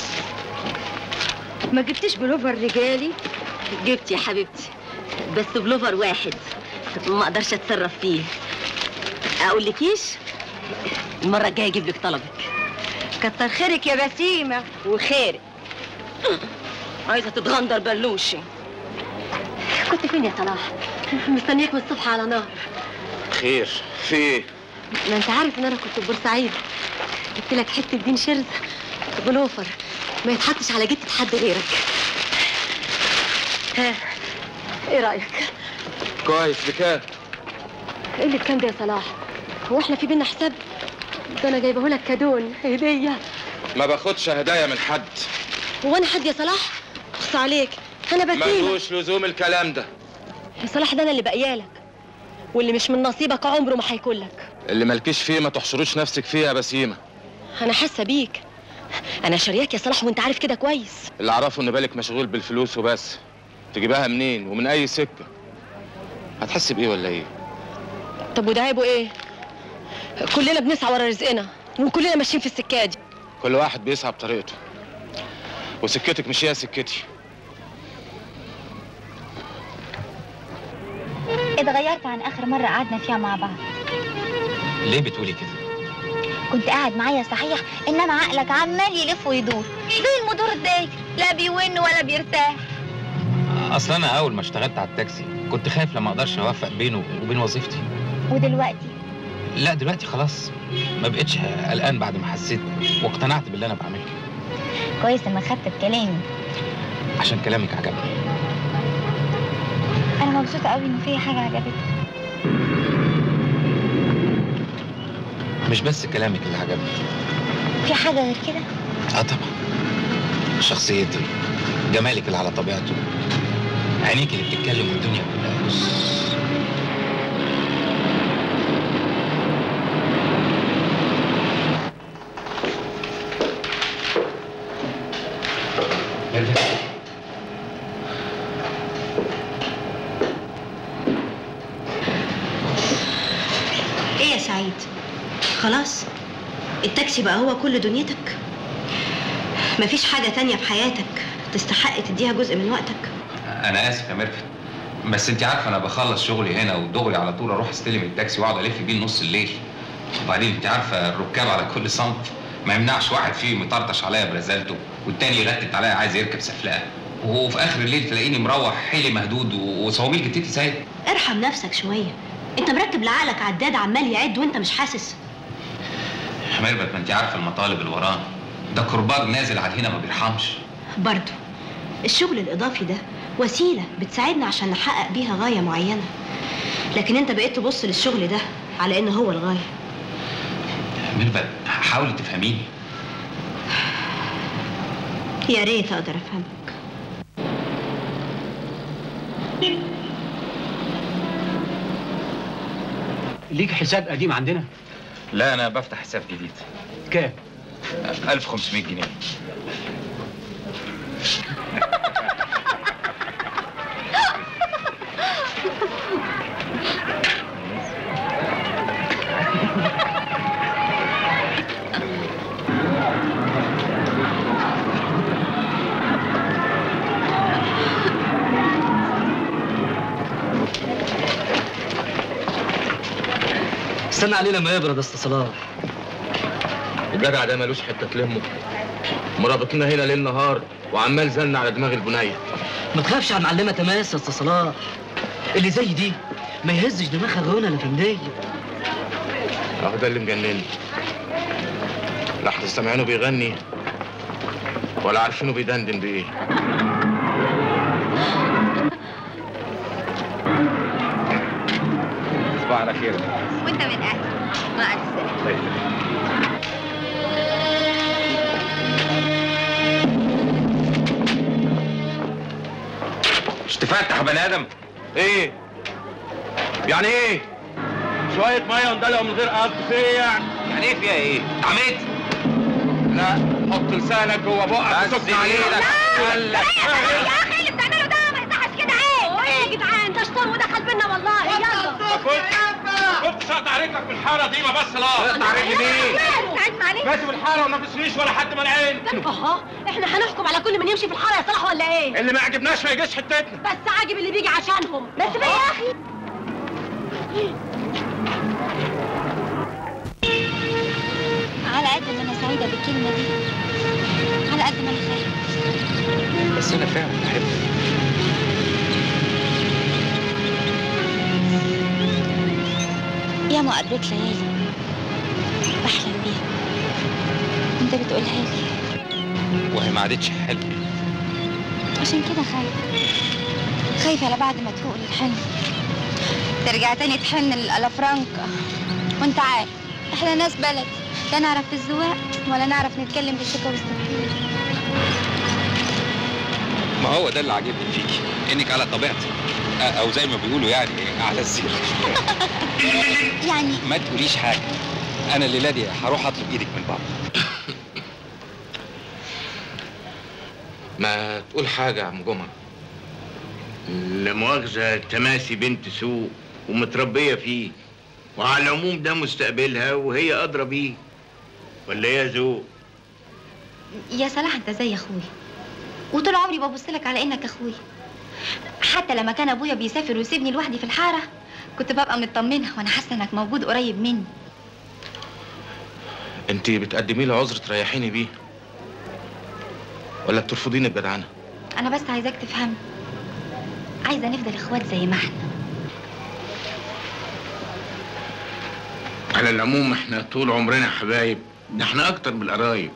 ما جبتش بلوفر رجالي جبت يا حبيبتي بس بلوفر واحد ما اقدرش اتصرف فيه اقول لكيش المره الجايه اجيب لك طلبك كتر خيرك يا بسيمه وخيرك عايزه تتغندر بلوشي كنت فين يا صلاح مستنياك من الصبح على نهر خير في ايه؟ ما انت عارف ان انا كنت في بورسعيد جبت لك حته دين شرزه بلوفر ما يتحطش على جتة حد غيرك ها ايه رايك كويس بكام؟ ايه اللي بكام ده يا صلاح هو احنا في بينا حساب ده انا جايبه لك كادون هديه ما باخدش هدايا من حد هو انا حد يا صلاح اخص عليك انا بسيمه ملوش لزوم الكلام ده يا صلاح ده انا اللي باقيالك واللي مش من نصيبك عمره ما هيكون لك اللي مالكيش فيه ما تحشروش نفسك فيه يا بسيمه انا حاسه بيك انا شارياك يا صلاح وانت عارف كده كويس اللي اعرفه ان بالك مشغول بالفلوس وبس تجيبها منين ومن اي سكه هتحس بايه ولا ايه طب وده عيبه ايه كلنا بنسعى ورا رزقنا وكلنا ماشيين في السكه دي كل واحد بيسعى بطريقته وسكتك مش هي سكتي اتغيرت عن اخر مره قعدنا فيها مع بعض ليه بتقولي كده كنت قاعد معايا صحيح انما عقلك عمال يلف ويدور زي المدور الداير لا بيون ولا بيرتاح اصل انا اول ما اشتغلت على التاكسي كنت خايف لما اقدرش اوفق بينه وبين وظيفتي ودلوقتي لا دلوقتي خلاص ما بقتش قلقان بعد ما حسيت واقتنعت باللي انا بعمله كويس انك خدت بكلامي عشان كلامك عجبني انا مبسوطه قوي ان في حاجه عجبتك مش بس كلامك اللي عجبني في حاجه غير كده اه طبعا شخصيتي جمالك اللي على طبيعته عينيك اللي بتتكلم والدنيا كلها بص ايه يا سعيد خلاص التاكسي بقى هو كل دنيتك مفيش حاجة تانية في حياتك تستحق تديها جزء من وقتك انا اسف يا ميرفت بس انت عارفه انا بخلص شغلي هنا ودغري على طول اروح استلم التاكسي واقعد الف بيه لنص الليل وبعدين انت عارفه الركاب على كل صنف ما يمنعش واحد فيهم يطرطش عليا برزالته والتاني يغتت عليا عايز يركب سفلقه وفي اخر الليل تلاقيني مروح حيلي مهدود وصواميل جدتي سايق ارحم نفسك شوية انت مركب لعقلك عداد عمال يعد وانت مش حاسس يا ميرفت ما انت عارفه المطالب اللي ورانا ده كرباج نازل علينا ما بيرحمش برضو الشغل الإضافي ده وسيلة بتساعدنا عشان نحقق بيها غاية معينة لكن انت بقيت تبص للشغل ده على انه هو الغاية ميرفت حاولي تفهميني يا ريت اقدر افهمك ليك حساب قديم عندنا لا انا بفتح حساب جديد كام 1500 جنيه استنى عليه لما يبرد يا استاذ صلاح الجدع ده ملوش حته تلمه مرابطنا هنا ليل نهار وعمال زن على دماغ البنيه ما تخافش على معلمه تماس يا استاذ صلاح اللي زي دي ما يهزش دماغها غنى لا فنديه اهو ده اللي مجنني لا احنا سامعينه بيغني ولا عارفينه بيدندن بايه صباح على خير وانت من اهلي مع السلامه مش تفتح يا بني ادم ايه يعني ايه شويه ميه وندلقوا من غير قصد في ايه يعني يعني ايه فيها ايه عميت لا حط لسانك جوه بقك بس وسك عليه إيدك. يا اخي اللي بتعمله ده ما يصحش كده عيب ايه يا جدعان ده شطار ودخل بينا والله يلا كنت اقطع رجلك في الحاره دي ما بس لا اقطع رجلي مين؟ سعيد معلش ماشي في الحاره وما تسريش ولا حد من العين اهو احنا هنحكم على كل من يمشي في الحاره يا صلاح ولا ايه؟ اللي ما عجبناش ما يجيش حتتنا بس عاجب اللي بيجي عشانهم بس بقى يا اخي على قد ما انا سعيده بالكلمه دي على قد ما انا خايفه بس انا فعلا بحبك يا ما قضيت ليالي بحلم بيها انت بتقولها لي وهي ما عادتش حلم عشان كده خايفه خايفه على بعد ما تفوق للحلم ترجع تاني تحن للالافرانكا وانت عارف احنا ناس بلد لا نعرف في الزواق ولا نعرف نتكلم بالشكا والزفير ما هو ده اللي عاجبني فيكي انك على طبيعتك أ- او زي ما بيقولوا يعني على الزيرو يعني ما تقوليش حاجه انا الليله دي هروح اطلب ايدك من بابا ما تقول حاجه يا عم جمعه لا مؤاخذة تماسي بنت سوق ومتربية فيه وعلى العموم ده مستقبلها وهي أدرى بيه ولا إيه يا ذوق؟ يا صلاح انت زي اخوي وطول عمري ببص لك على انك اخوي حتى لما كان ابويا بيسافر ويسيبني لوحدي في الحاره كنت ببقى مطمنه وانا حاسه انك موجود قريب مني انت بتقدمي لي عذر تريحيني بيه ولا بترفضيني بجدعنه انا بس عايزاك تفهمني عايزه نفضل اخوات زي ما احنا على العموم احنا طول عمرنا حبايب ده احنا اكتر من القرايب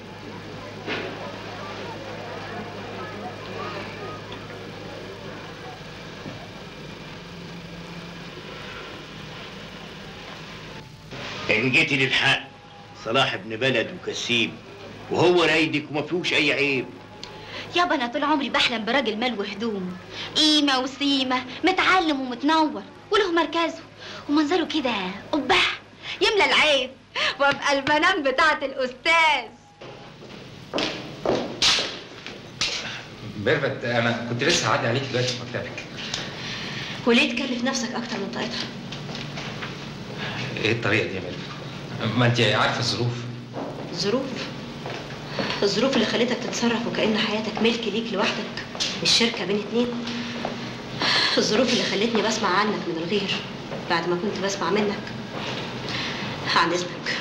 ان جيتي للحق صلاح ابن بلد وكسيب وهو رايدك وما فيهوش اي عيب يابا انا طول عمري بحلم براجل مال وهدوم قيمه وسيمه متعلم ومتنور وله مركزه ومنظره كده قبح يملى العين وابقى المنام بتاعت الاستاذ ميرفت انا كنت لسه هعدي عليك دلوقتي في مكتبك وليه تكلف نفسك اكتر من طاقتها ايه الطريقه دي يا ميرفت ما انت عارفه الظروف الظروف الظروف اللي خلتك تتصرف وكأن حياتك ملك ليك لوحدك مش شركة بين اتنين الظروف اللي خلتني بسمع عنك من الغير بعد ما كنت بسمع منك عن اذنك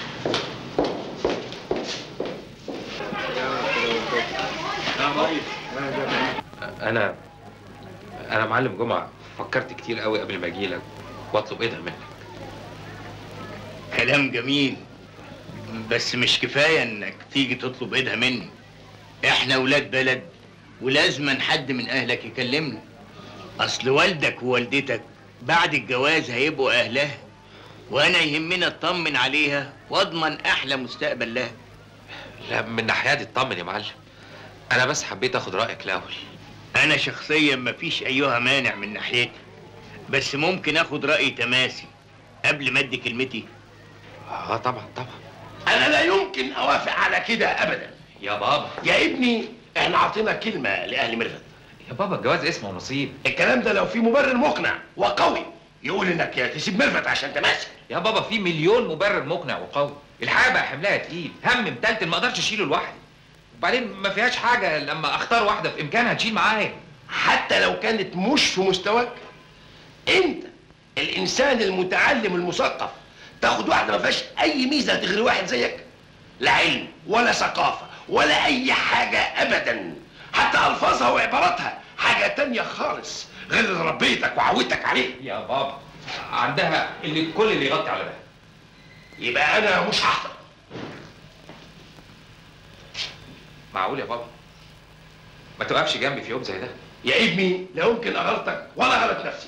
انا انا معلم جمعه فكرت كتير قوي قبل ما اجي لك واطلب ايدها منك كلام جميل بس مش كفايه انك تيجي تطلب ايدها مني احنا ولاد بلد ولازما حد من اهلك يكلمنا اصل والدك ووالدتك بعد الجواز هيبقوا اهلها وانا يهمنا اطمن عليها واضمن احلى مستقبل لها لا من ناحيتي اطمن يا معلم انا بس حبيت اخد رايك الاول انا شخصيا مفيش ايها مانع من ناحيتي بس ممكن اخد راي تماسي قبل ما ادي كلمتي اه طبعا طبعا انا لا يمكن اوافق على كده ابدا يا بابا يا ابني احنا عطينا كلمه لاهل ميرفت يا بابا الجواز اسمه ونصيب الكلام ده لو في مبرر مقنع وقوي يقول انك يا تسيب ميرفت عشان تماسك يا بابا في مليون مبرر مقنع وقوي الحياه بقى حملها تقيل هم متلتل ما اقدرش اشيله لوحدي وبعدين ما فيهاش حاجه لما اختار واحده في امكانها تشيل معايا حتى لو كانت مش في مستواك انت الانسان المتعلم المثقف تاخد واحده ما فيهاش اي ميزه تغري واحد زيك لا علم ولا ثقافه ولا اي حاجه ابدا حتى الفاظها وعباراتها حاجه تانية خالص غير اللي ربيتك وعودتك عليه يا بابا عندها اللي كل اللي يغطي على ده يبقى انا مش هحضر معقول يا بابا ما توقفش جنبي في يوم زي ده يا ابني لا يمكن اغلطك ولا اغلط نفسي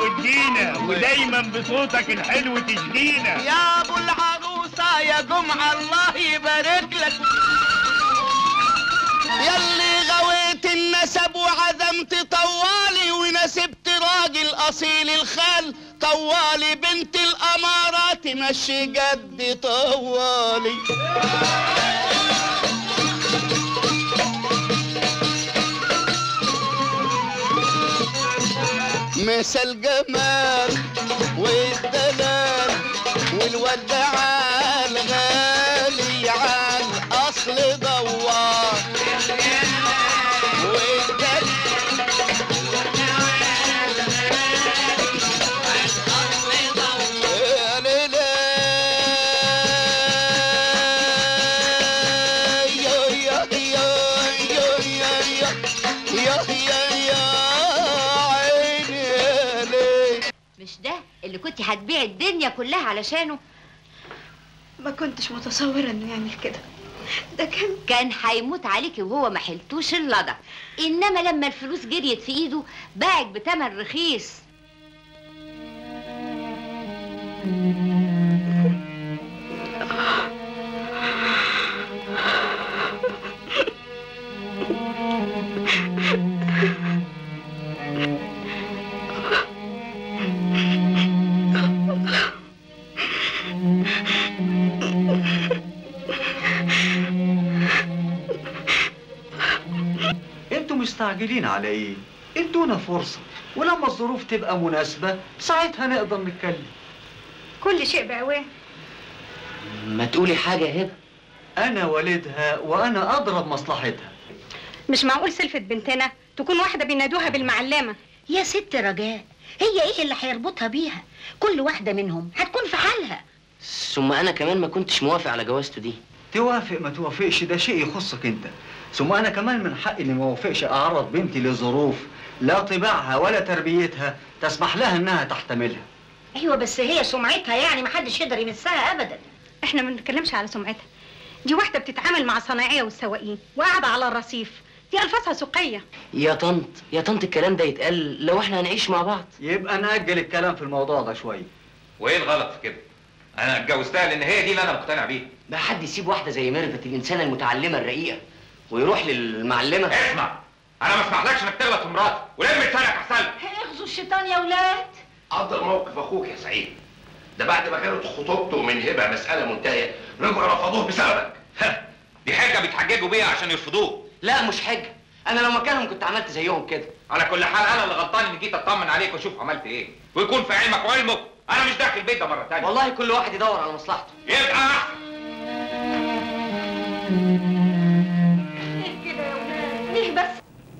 ودينا ودايما بصوتك الحلو تشدينا يا ابو العروسه يا جمعه الله يبارك لك يلي غويت النسب وعزمت طوالي ونسبت راجل اصيل الخال طوالي بنت الاماره تمشي جد طوالي مثل جمال والدلال والودع الغالي عن اصل دوار يا ليلى يا يا يا يا يا يا يا يا يا عيني يا ليل مش ده اللي كنت هتبيع الدنيا كلها علشانه ما كنتش متصورة انه يعمل كده ده كان كان هيموت عليكي وهو ما حلتوش اللضع انما لما الفلوس جريت في ايده باعك بتمن رخيص انتوا مستعجلين على ايه؟ ادونا فرصة ولما الظروف تبقى مناسبة ساعتها نقدر نتكلم كل شيء بأوان ما تقولي حاجة يا هبة أنا والدها وأنا أضرب مصلحتها مش معقول سلفة بنتنا تكون واحدة بينادوها بالمعلمة يا ست رجاء هي ايه اللي هيربطها بيها كل واحدة منهم هتكون في حالها ثم انا كمان ما كنتش موافق على جوازته دي توافق ما توافقش ده شيء يخصك أنت ثم أنا كمان من حقي إني ما أوافقش أعرض بنتي لظروف لا طباعها ولا تربيتها تسمح لها إنها تحتملها ايوه بس هي سمعتها يعني محدش يقدر يمسها ابدا احنا ما بنتكلمش على سمعتها دي واحدة بتتعامل مع صنايعية والسواقين وقاعدة على الرصيف دي ألفاظها سقية يا طنط يا طنط الكلام ده يتقال لو احنا هنعيش مع بعض يبقى نأجل الكلام في الموضوع ده شوية وايه الغلط في كده؟ انا اتجوزتها لان هي دي اللي انا مقتنع بيها ما حد يسيب واحده زي ميرفت الانسانه المتعلمه الرقيقه ويروح للمعلمه اسمع انا ما اسمحلكش انك تغلط في مراتي ولم لسانك احسن لك اغزوا الشيطان يا ولاد قدر موقف اخوك يا سعيد ده بعد ما كانت خطوبته من هبه مساله منتهيه رجعوا رفضوه بسببك دي حاجه بيتحججوا بيها عشان يرفضوه لا مش حجه انا لو مكانهم كنت عملت زيهم كده على كل حال انا اللي غلطان اني جيت اطمن عليك واشوف عملت ايه ويكون في علمك وعلمك انا مش داخل البيت ده مره تانية والله كل واحد يدور على مصلحته يبقى احسن ليه كده يا ولاد ليه بس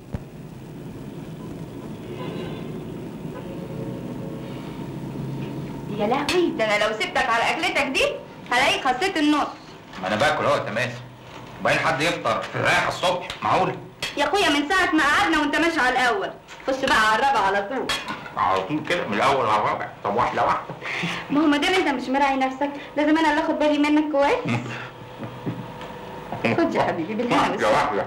يا لهوي ده انا لو سبتك على اكلتك دي هلاقيك خسيت النص ما انا باكل اهو تمام وبعدين حد يفطر في الرايحه الصبح معقول يا اخويا من ساعه ما قعدنا وانت ماشي على الاول خش بقى على الرابع على طول على طول كده من الاول على الرابع طب واحده واحده ما هو ما دام انت مش مراعي نفسك لازم انا اللي اخد بالي منك كويس خد يا حبيبي بالهنا واحده والشفا. واحده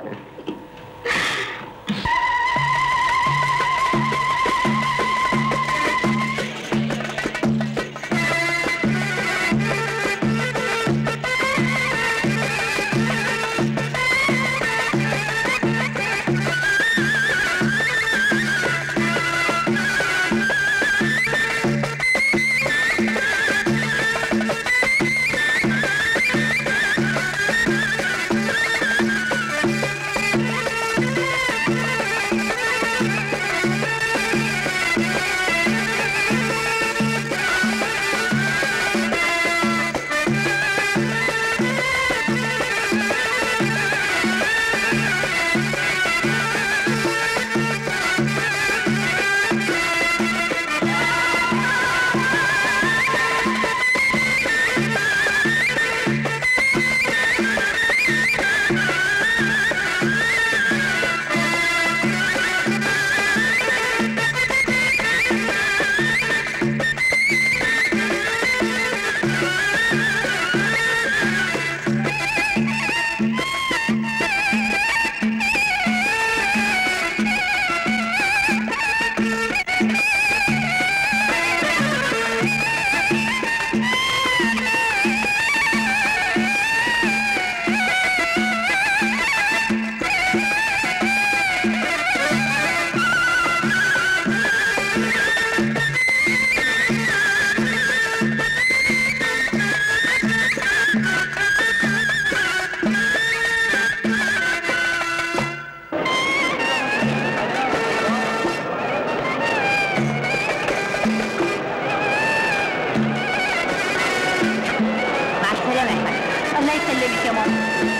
الله يسلمك يا ماما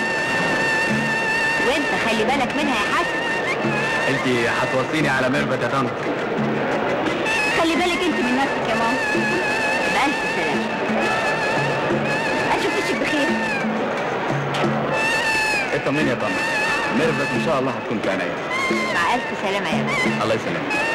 وانت خلي بالك منها يا حسن انت هتوصيني على ميرفت يا طنط خلي بالك انت من نفسك يا ماما بألف سلامة اشوف وشك بخير اطمني يا طنط ميرفت ان شاء الله هتكون في عينيا مع ألف سلامة يا ابني الله يسلمك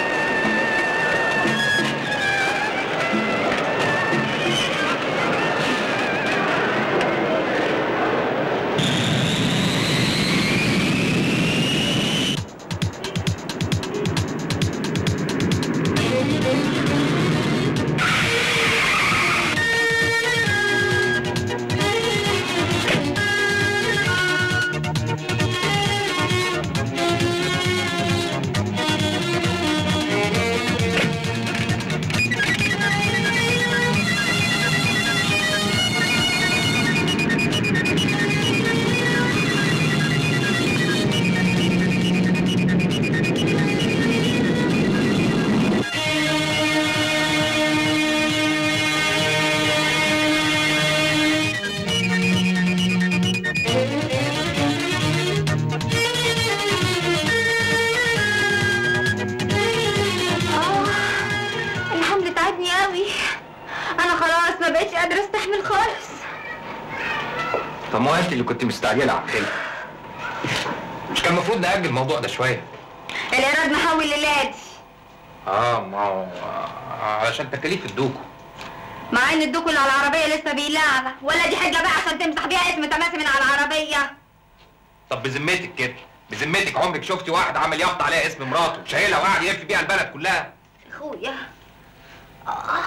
اه الحمل تعبني قوي انا خلاص ما بقتش قادره استحمل خالص طب ما هو انت اللي كنت مستعجله على الخلق مش كان المفروض نأجل الموضوع ده شويه الايراد محول للادي اه ما هو علشان تكاليف الدوكو مع ان الدوكو اللي على العربيه لسه بيلعبه ولا دي حاجه بقى عشان تمسح بيها اسم تماسي من على العربيه طب بذمتك كده بذمتك عمرك شفتي واحد عامل يافطه عليها اسم مراته شايلها وقاعد يلف بيها البلد كلها اخويا آه.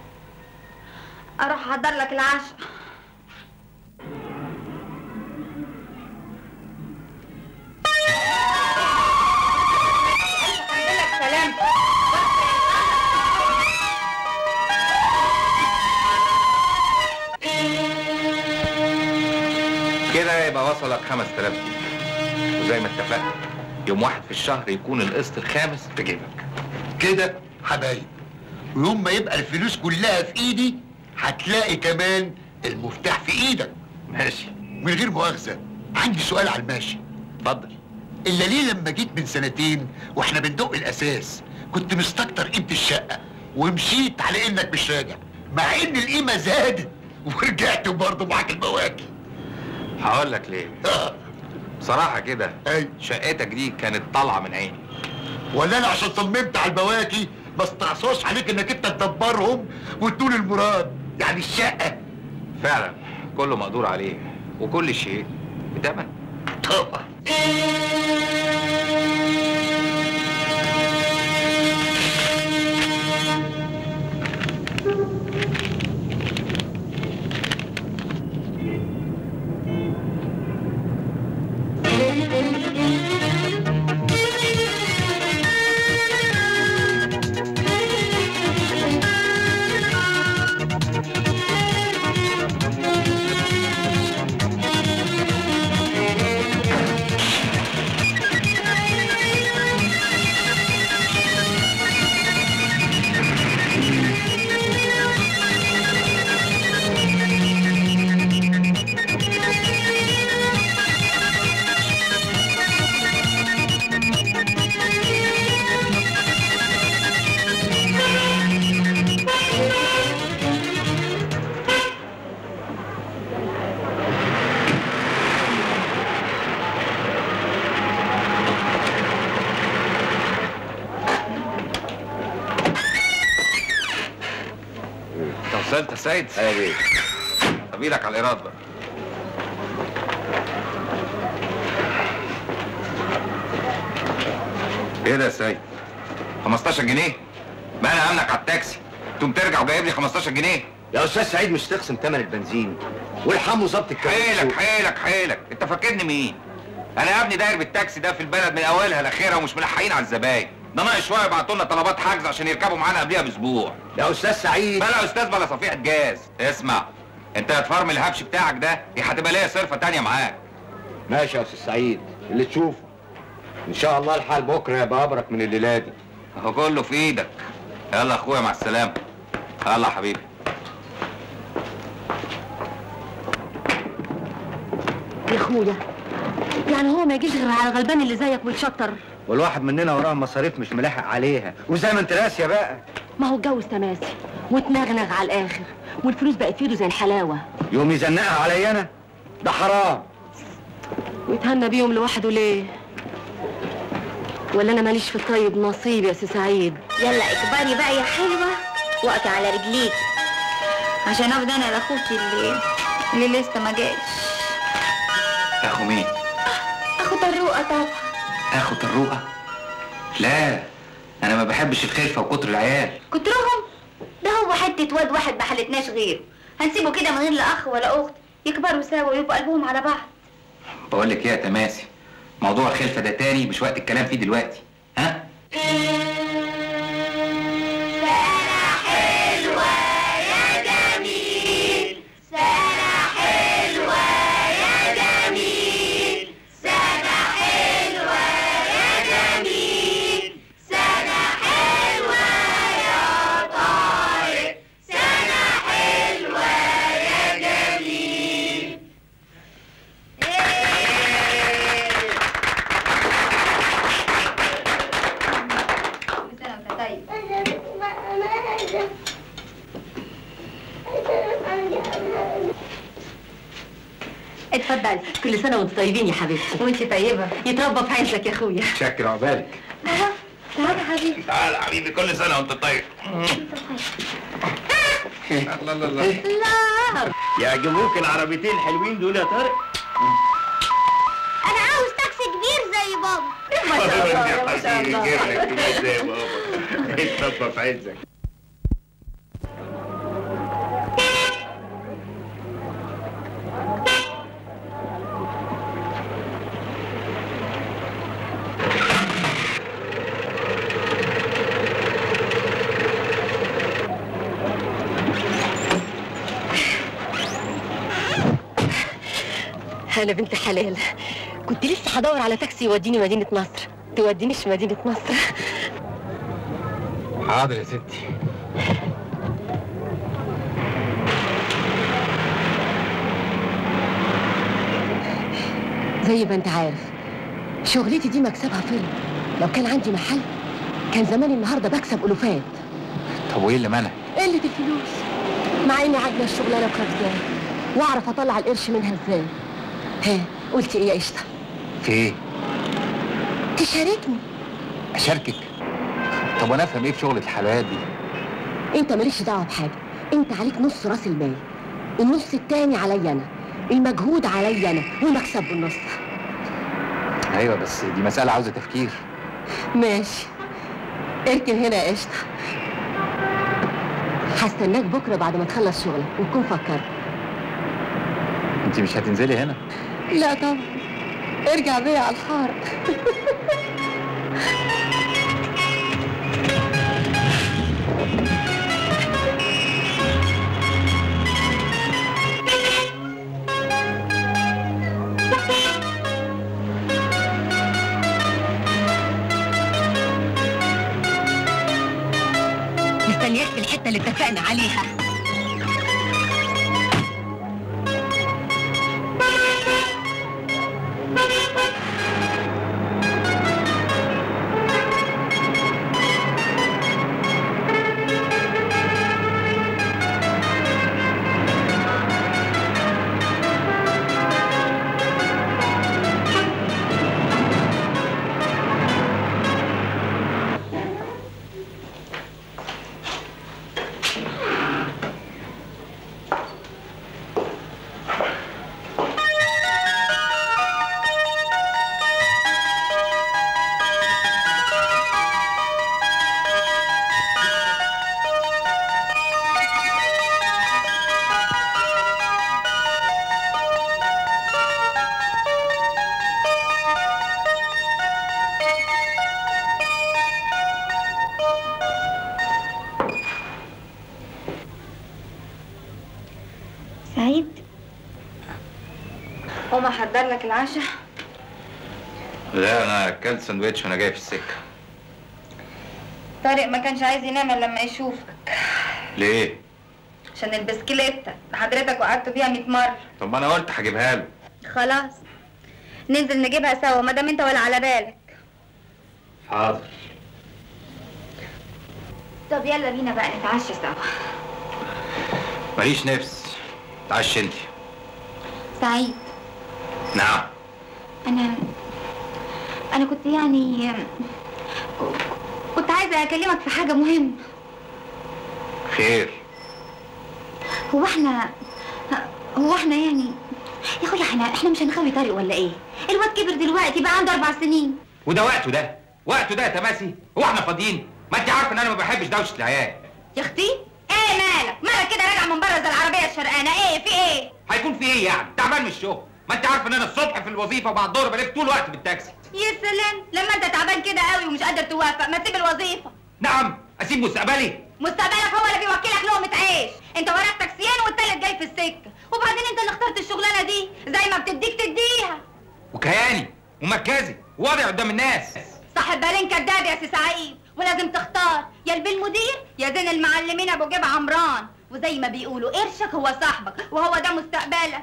اروح احضر لك العشاء سلام كده يبقى وصلك 5000 جنيه وزي ما اتفقنا يوم واحد في الشهر يكون القسط الخامس في جيبك كده حبايب ويوم ما يبقى الفلوس كلها في ايدي هتلاقي كمان المفتاح في ايدك ماشي من غير مؤاخذه عندي سؤال على الماشي اتفضل الا ليه لما جيت من سنتين واحنا بندق الاساس كنت مستكتر قيمه الشقه ومشيت على انك مش راجع مع ان القيمه زادت ورجعت برضه معاك البواكي هقول لك ليه بصراحة كده شقتك دي كانت طالعة من عيني ولا انا عشان صممت على البواكي ما استعصاش عليك انك انت تدبرهم وتقول المراد يعني الشقه فعلا كله مقدور عليه وكل شيء بتمن طبعا انت وصلت يا سيد؟ ايوه بيه طب ايدك على الايراد بقى ايه ده يا سيد؟ 15 جنيه؟ ما انا امنك على التاكسي تقوم ترجع وجايب لي 15 جنيه يا استاذ سعيد مش تقسم ثمن البنزين والحمو ظبط الكلام حيلك حيلك حيلك انت فاكرني مين؟ انا يا ابني داير بالتاكسي ده في البلد من اولها لاخرها ومش ملحقين على الزباين ده ناقص شويه يبعتوا لنا طلبات حجز عشان يركبوا معانا قبلها باسبوع يا استاذ سعيد بلا استاذ بلا صفيحه جاز اسمع انت هتفرم الهبش بتاعك ده دي هتبقى ليا صرفه تانية معاك ماشي يا استاذ سعيد اللي تشوفه ان شاء الله الحال بكره يبقى ابرك من الليله دي اهو كله في ايدك يلا يا اخويا مع السلامه يلا يا حبيبي اخويا يعني هو ما يجيش غير على الغلبان اللي زيك ويتشطر والواحد مننا وراه مصاريف مش ملاحق عليها وزي ما انت راسيه بقى ما هو اتجوز تماسي واتنغنغ على الاخر والفلوس بقت في ايده زي الحلاوه يوم يزنقها عليا انا ده حرام ويتهنى بيهم لوحده ليه ولا انا ماليش في الطيب نصيب يا سي سعيد يلا اكبري بقى يا حلوة وقفي على رجليك عشان افضل انا لاخوكي اللي اللي لسه ما جاش اخو مين اخو طروقة طبعا اخو طروقه لا انا ما بحبش الخلفه وكتر العيال كترهم ده هو حتة واد واحد ما حلتناش غيره هنسيبه كده من غير لا اخ ولا اخت يكبروا سوا ويبقوا قلبهم على بعض بقول لك ايه يا تماسي موضوع الخلفه ده تاني مش وقت الكلام فيه دلوقتي ها حلوة يا جميل سنة حلوة يا جميل سنة حلوة يا جميل سنة حلوة يا طارق سنة حلوة يا جميل اتفضلي كل سنه وانت طيبين يا حبيبتي وانت طيبه يتربى في عزك يا اخويا شكر عقبالك تعالى يا حبيبي تعال يا حبيبي كل سنه وانت طيب الله الله الله لا يعجبوك العربيتين الحلوين دول يا طارق انا عاوز تاكسي كبير زي بابا ما شاء الله يا ما شاء حبيبي الله. جيب لك كده زي بابا يتربى في عزك انا بنت حلال كنت لسه هدور على تاكسي يوديني مدينه نصر تودينيش مدينه نصر حاضر يا ستي زي ما انت عارف شغلتي دي مكسبها فيلم لو كان عندي محل كان زماني النهارده بكسب الوفات طب وايه اللي منع قلة الفلوس مع اني عاجبه الشغلانه وخبزاه واعرف اطلع القرش منها ازاي ها قلت ايه يا قشطه في ايه تشاركني اشاركك طب وانا افهم ايه في شغله الحلويات دي انت مالكش دعوه بحاجه انت عليك نص راس المال النص التاني عليا انا المجهود عليا انا ومكسب بالنص ايوه بس دي مساله عاوزه تفكير ماشي اركن هنا يا قشطه هستناك بكره بعد ما تخلص شغلك وتكون فكرت انت مش هتنزلي هنا لا طبعا ارجع بيا على الحاره مستنياك في الحته اللي اتفقنا عليها سعيد قوم احضر لك العشاء لا انا اكلت سندوتش وانا جاي في السكه طارق ما كانش عايز ينام إلا لما يشوفك ليه عشان البسكليتة حضرتك وقعدت بيها 100 مرة طب ما انا قلت هجيبها له خلاص ننزل نجيبها سوا ما دام انت ولا على بالك حاضر طب يلا بينا بقى نتعشى سوا ماليش نفس تعش انت سعيد نعم انا انا كنت يعني كنت عايزه اكلمك في حاجه مهمه خير هو احنا هو احنا يعني يا اخويا احنا احنا مش هنخوي طارق ولا ايه الواد كبر دلوقتي بقى عنده اربع سنين وده وقته ده وقته ده يا تماسي هو احنا فاضيين ما انت عارفه ان انا ما بحبش دوشه العيال يا اختي ايه مالك مالك كده راجع من بره زي العربيه الشرقانه ايه في ايه هيكون في ايه يعني تعبان من الشغل ما انت عارفه ان انا الصبح في الوظيفه وبعد الظهر بلف طول الوقت بالتاكسي يا سلام لما انت تعبان كده قوي ومش قادر توافق ما تسيب الوظيفه نعم اسيب مستقبلي مستقبلك هو اللي بيوكلك لقمه عيش انت وراك تاكسيين والتالت جاي في السكه وبعدين انت اللي اخترت الشغلانه دي زي ما بتديك تديها وكياني ومركزي ووضعي قدام الناس صاحب بالين كداب يا سي سعيد ولازم تختار يا البيه المدير يا زين المعلمين ابو جيب عمران وزي ما بيقولوا قرشك هو صاحبك وهو ده مستقبلك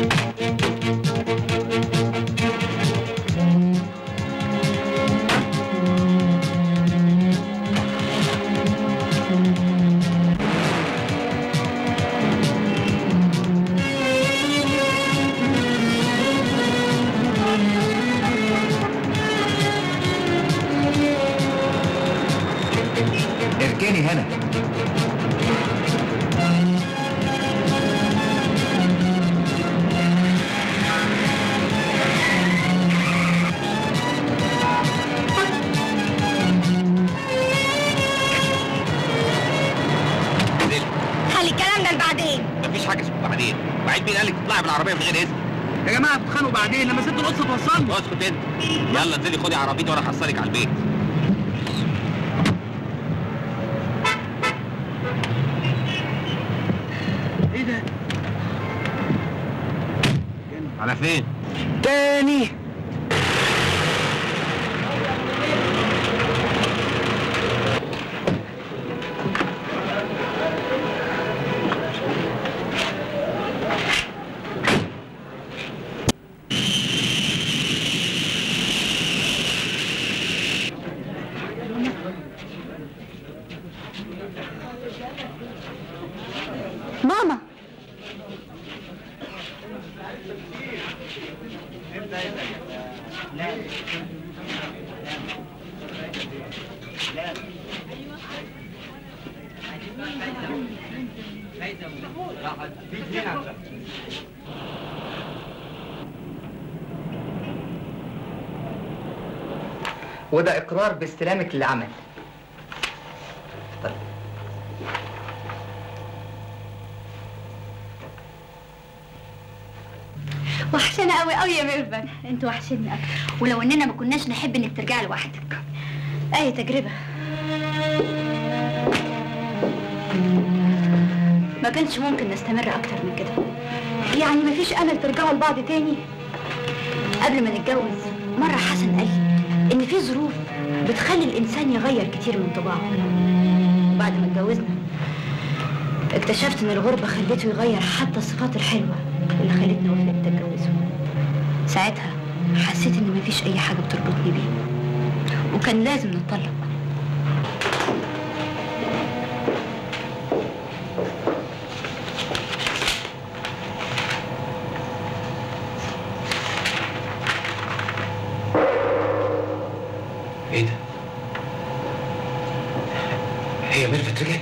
اركني هنا خلي الكلام ده لبعدين مفيش حاجه اسمها بعدين بعيد مين قال لك تطلعي بالعربيه من غير اذن يا جماعه بتتخانقوا بعدين لما ست القدس توصلني اسكت انت يلا انزلي خدي عربيتي وانا احصلك على البيت ايه ده على فين تاني ماما وده اقرار باستلامك للعمل وحشانة قوي قوي يا ميرفت انت وحشني قوي ولو اننا ما كناش نحب انك ترجعي لوحدك اي تجربة ما كانش ممكن نستمر اكتر من كده يعني ما فيش امل ترجعوا لبعض تاني قبل ما نتجوز مرة حسن قال لي ان في ظروف بتخلي الانسان يغير كتير من طباعه وبعد ما اتجوزنا اكتشفت ان الغربة خلته يغير حتى الصفات الحلوة اللي خلتني وافقت اتجوزه ساعتها حسيت ان مفيش اي حاجة بتربطني بيه وكان لازم نتطلق ايه ده؟ هي ميرفت رجعت؟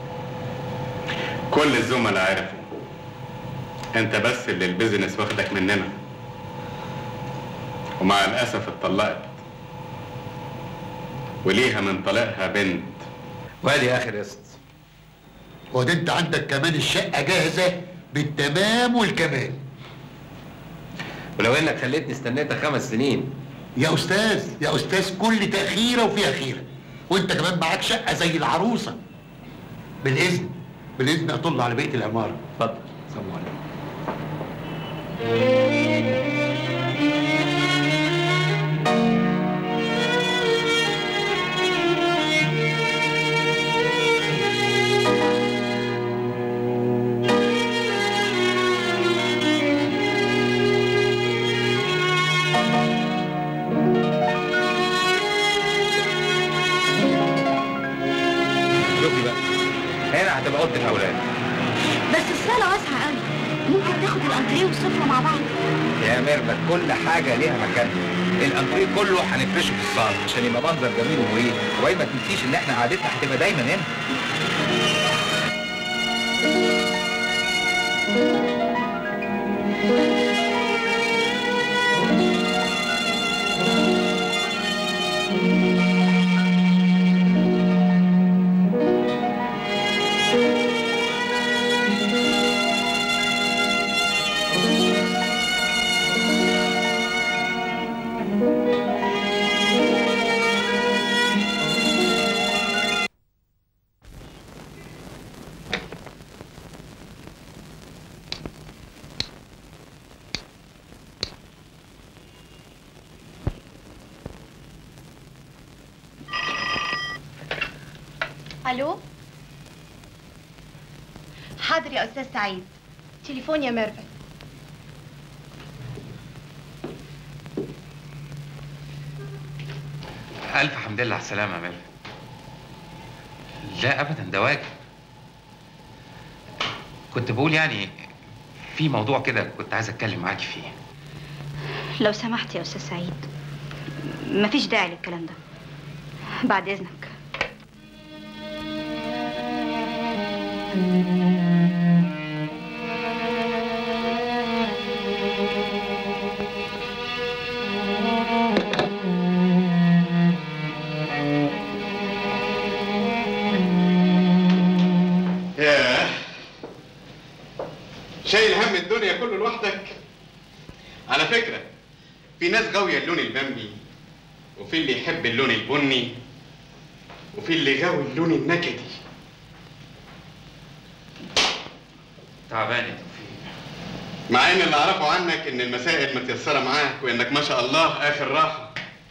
كل الزملاء عرفوا انت بس اللي البيزنس واخدك مننا ومع الاسف اتطلقت وليها من طليقها بنت وادي اخر قسط وده انت عندك كمان الشقه جاهزه بالتمام والكمال ولو انك خليتني استنيتك خمس سنين يا استاذ يا استاذ كل تاخيره وفيها خيره وانت كمان معاك شقه زي العروسه بالاذن بالاذن اطل على بقيه العماره اتفضل السلام عليكم Thank you. السفرة مع بعض يا ميرفت كل حاجة ليها مكانها الانتريه كله هنفرشه في الصالة عشان يبقى منظر جميل ومريح وبعدين ما تنسيش ان احنا قعدتنا هتبقى دايما هنا الو حاضر يا استاذ سعيد تليفون يا ميرفت الف حمد لله على السلامة يا ميرفت لا ابدا ده واجب كنت بقول يعني في موضوع كده كنت عايز اتكلم معاكي فيه لو سمحت يا استاذ سعيد مفيش داعي للكلام ده بعد اذنك ياه شايل هم الدنيا كله لوحدك على فكرة في ناس غاوية اللون البامبي وفي اللي يحب اللون البني وفي اللي غاوي اللون النكدي تعبان يا توفيق مع ان اللي اعرفه عنك ان المسائل متيسرة معاك وانك ما شاء الله اخر راحة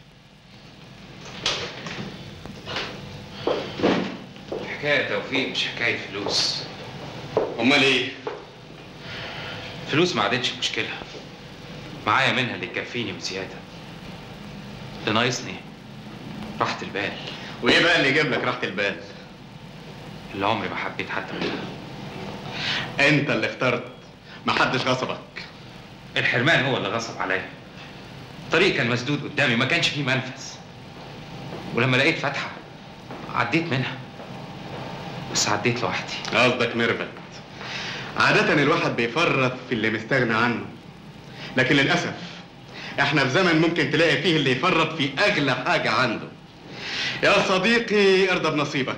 الحكاية يا توفيق مش حكاية فلوس امال ايه؟ فلوس ما عادتش مشكلة معايا منها اللي تكفيني وزيادة اللي ناقصني راحة البال وايه بقى اللي يجيب لك راحة البال؟ اللي عمري ما حبيت حد منها انت اللي اخترت محدش غصبك الحرمان هو اللي غصب عليا الطريق كان مسدود قدامي ما كانش فيه منفذ ولما لقيت فتحة عديت منها بس عديت لوحدي قصدك ميرفت عادة الواحد بيفرط في اللي مستغنى عنه لكن للأسف احنا في زمن ممكن تلاقي فيه اللي يفرط في أغلى حاجة عنده يا صديقي ارضى بنصيبك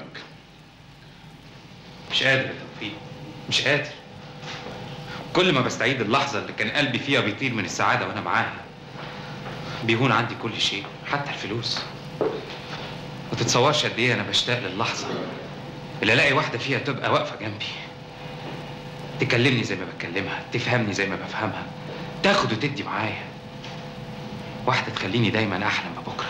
مش قادر يا توفيق مش قادر كل ما بستعيد اللحظة اللي كان قلبي فيها بيطير من السعادة وأنا معاها بيهون عندي كل شيء حتى الفلوس ما تتصورش قد إيه أنا بشتاق للحظة اللي ألاقي واحدة فيها تبقى واقفة جنبي تكلمني زي ما بتكلمها تفهمني زي ما بفهمها تاخد وتدي معايا واحدة تخليني دايما أحلم ببكرة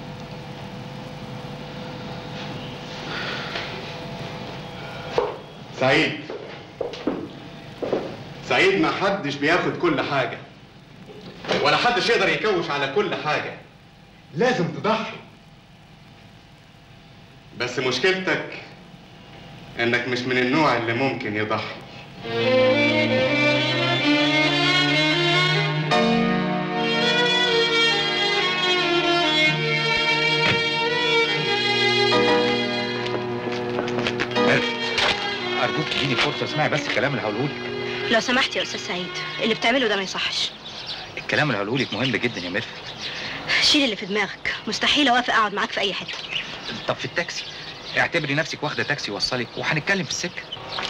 سعيد سعيد ما حدش بياخد كل حاجة ولا حدش يقدر يكوش على كل حاجة لازم تضحي بس مشكلتك انك مش من النوع اللي ممكن يضحي أرجوك تديني فرصة اسمعي بس الكلام اللي هقوله لك لو سمحت يا استاذ سعيد اللي بتعمله ده ما يصحش الكلام اللي هقوله لك مهم جدا يا ميرفت شيل اللي في دماغك مستحيل اوافق اقعد معاك في اي حته طب في التاكسي اعتبري نفسك واخدة تاكسي يوصلك وهنتكلم في السكة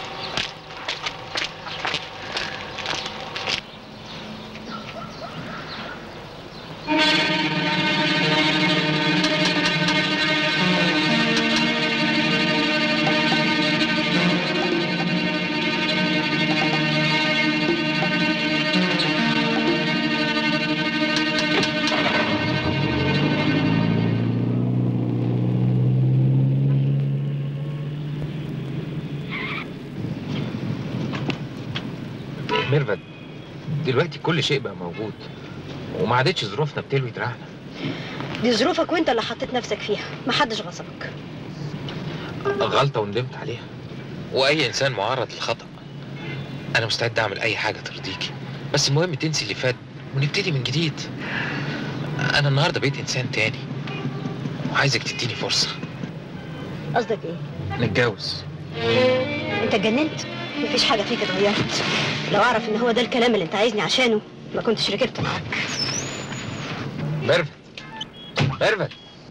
ميرفت دلوقتي كل شيء بقى موجود وما عادتش ظروفنا بتلوي دراعنا دي ظروفك وانت اللي حطيت نفسك فيها محدش غصبك غلطة وندمت عليها وأي إنسان معرض للخطأ أنا مستعد أعمل أي حاجة ترضيكي بس المهم تنسي اللي فات ونبتدي من جديد انا النهارده بقيت انسان تاني وعايزك تديني فرصه قصدك ايه نتجوز انت اتجننت مفيش حاجه فيك اتغيرت لو اعرف ان هو ده الكلام اللي انت عايزني عشانه ما كنتش ركبت معاك ميرفت ميرفت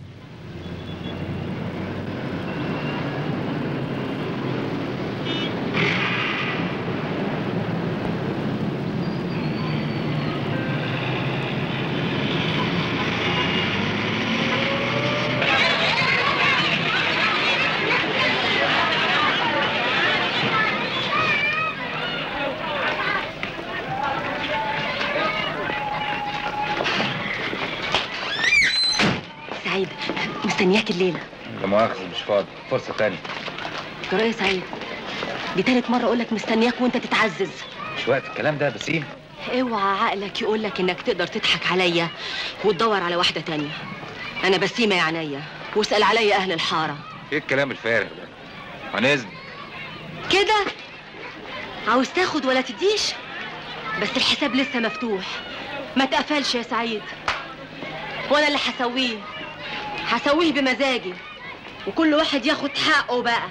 سعيد مستنياك الليله لا مؤاخذة مش فاضي فرصة تانية جرايه سعيد دي تالت مره اقول لك مستنياك وانت تتعزز مش وقت الكلام ده بسيم اوعى عقلك يقول لك انك تقدر تضحك عليا وتدور على واحده تانية انا بسيمه يا عينيا واسال عليا اهل الحاره ايه الكلام الفارغ ده هنزل كده عاوز تاخد ولا تديش بس الحساب لسه مفتوح ما تقفلش يا سعيد وانا اللي هسويه هسويه بمزاجي وكل واحد ياخد حقه بقى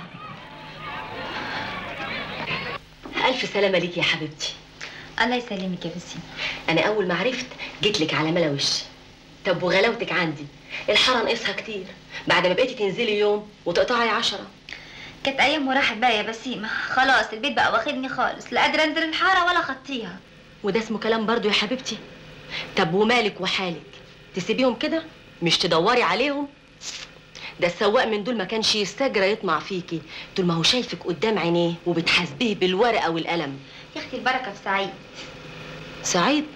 الف سلامه ليك يا حبيبتي الله يسلمك يا بسيم انا اول ما عرفت جيت لك على ملا وشي طب وغلاوتك عندي الحاره ناقصها كتير بعد ما بقيتي تنزلي يوم وتقطعي عشرة كانت ايام وراحت بقى يا بسيمه خلاص البيت بقى واخدني خالص لا قادره انزل الحاره ولا اخطيها وده اسمه كلام برضو يا حبيبتي طب ومالك وحالك تسيبيهم كده مش تدوري عليهم ده السواق من دول ما كانش يستجرى يطمع فيكي طول ما هو شايفك قدام عينيه وبتحاسبيه بالورقه والقلم يا اختي البركه في سعيد سعيد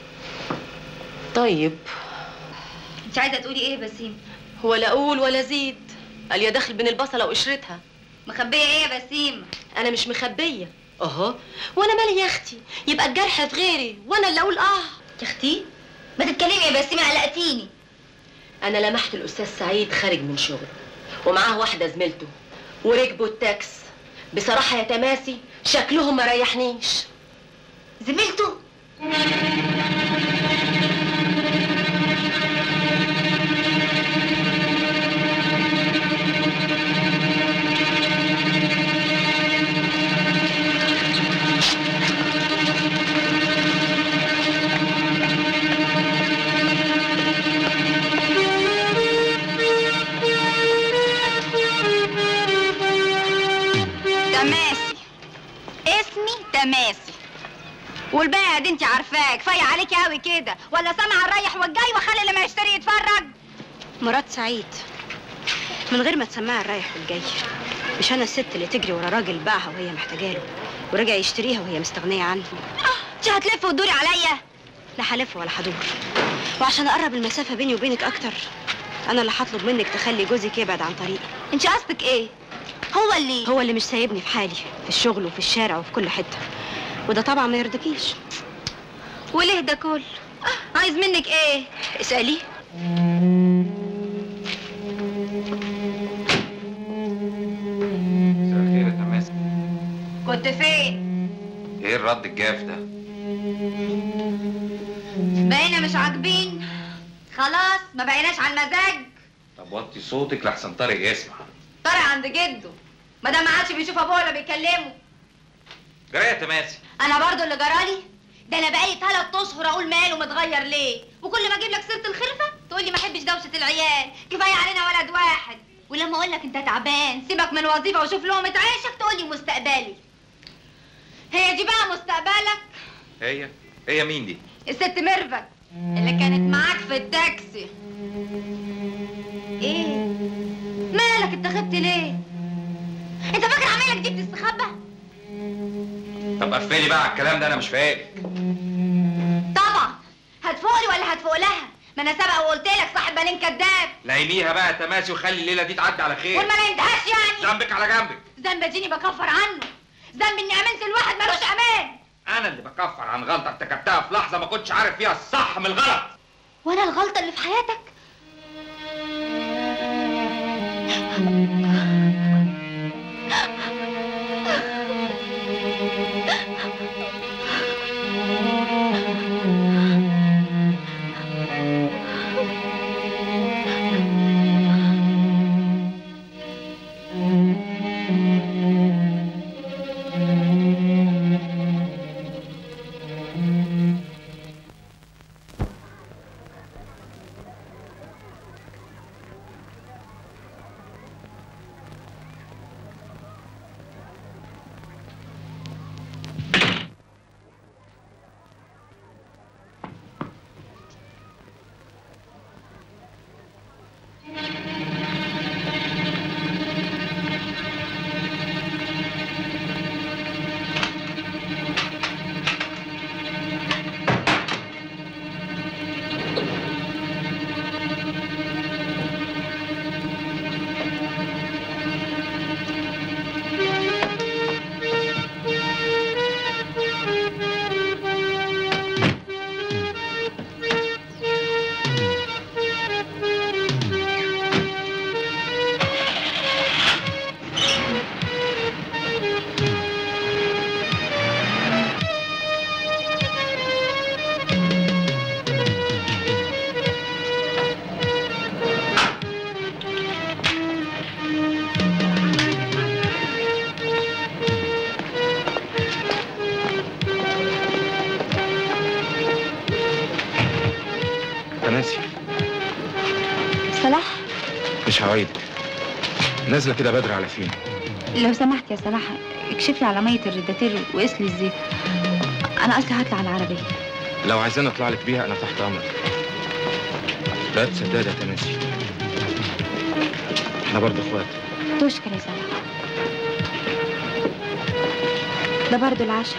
طيب انت عايزه تقولي ايه يا بسيم ولا اقول ولا زيد قال يا داخل بين البصله وقشرتها مخبيه ايه يا بسيم انا مش مخبيه اهو وانا مالي يا اختي يبقى الجرح في غيري وانا اللي اقول اه يا اختي ما تتكلمي يا بسيم قلقتيني انا لمحت الاستاذ سعيد خارج من شغله ومعاه واحده زميلته وركبوا التاكس بصراحه يا تماسي شكلهم ما ريحنيش زميلته تماسي اسمي تماسي والباقي دي انت عارفاه كفايه عليكي قوي كده ولا سامع الرايح والجاي وخلي اللي ما يشتري يتفرج مرات سعيد من غير ما تسمعها الرايح والجاي مش انا الست اللي تجري ورا راجل باعها وهي محتاجه له ورجع يشتريها وهي مستغنيه عنه انت هتلفي وتدوري عليا لا هلف ولا هدور وعشان اقرب المسافه بيني وبينك اكتر انا اللي هطلب منك تخلي جوزك يبعد عن طريقي انت قصدك ايه هو اللي هو اللي مش سايبني في حالي في الشغل وفي الشارع وفي كل حته وده طبعا ما يرضيكيش وليه ده كله آه، عايز منك ايه اسالي مساء الخير يا تماسي كنت فين ايه الرد الجاف ده بقينا مش عاجبين خلاص ما بقيناش على المزاج طب وطي صوتك لحسن طارق يسمع طارق عند جده ما دام ما عادش بيشوف ابوه ولا بيكلمه جرايه يا تماسي انا برضو اللي جرالي ده انا بقالي ثلاث اشهر اقول ماله متغير ليه وكل ما اجيب لك سيره الخلفه تقول لي ما احبش دوشه العيال كفايه علينا ولد واحد ولما اقول لك انت تعبان سيبك من الوظيفه وشوف لقمه عيشك تقول لي مستقبلي هي دي بقى مستقبلك هي هي مين دي الست ميرفت اللي كانت معاك في التاكسي ايه مالك اتخذت ليه انت فاكر عمالك دي بتستخبى طب قفلي بقى على الكلام ده انا مش فايق طبعا هتفوقلي ولا هتفوق لها ما انا سبق وقلت لك صاحب بالين كذاب لايميها بقى يا تماسي وخلي الليله دي تعدي على خير والما لايمتهاش يعني ذنبك على جنبك ذنب اديني بكفر عنه ذنب اني امنت الواحد ملوش امان انا اللي بكفر عن غلطه ارتكبتها في لحظه ما كنتش عارف فيها الصح من الغلط وانا الغلطه اللي في حياتك تماسي صلاح مش هوعدك نازله كده بدري على فين لو سمحت يا صلاح اكشف لي على ميه الريداتير وقيس لي الزيت انا اصلي هطلع على العربيه لو عايزين اطلع لك بيها انا تحت امرك لا تصدق يا تماسي احنا برضه اخوات تشكر يا صلاح ده برضو العشاء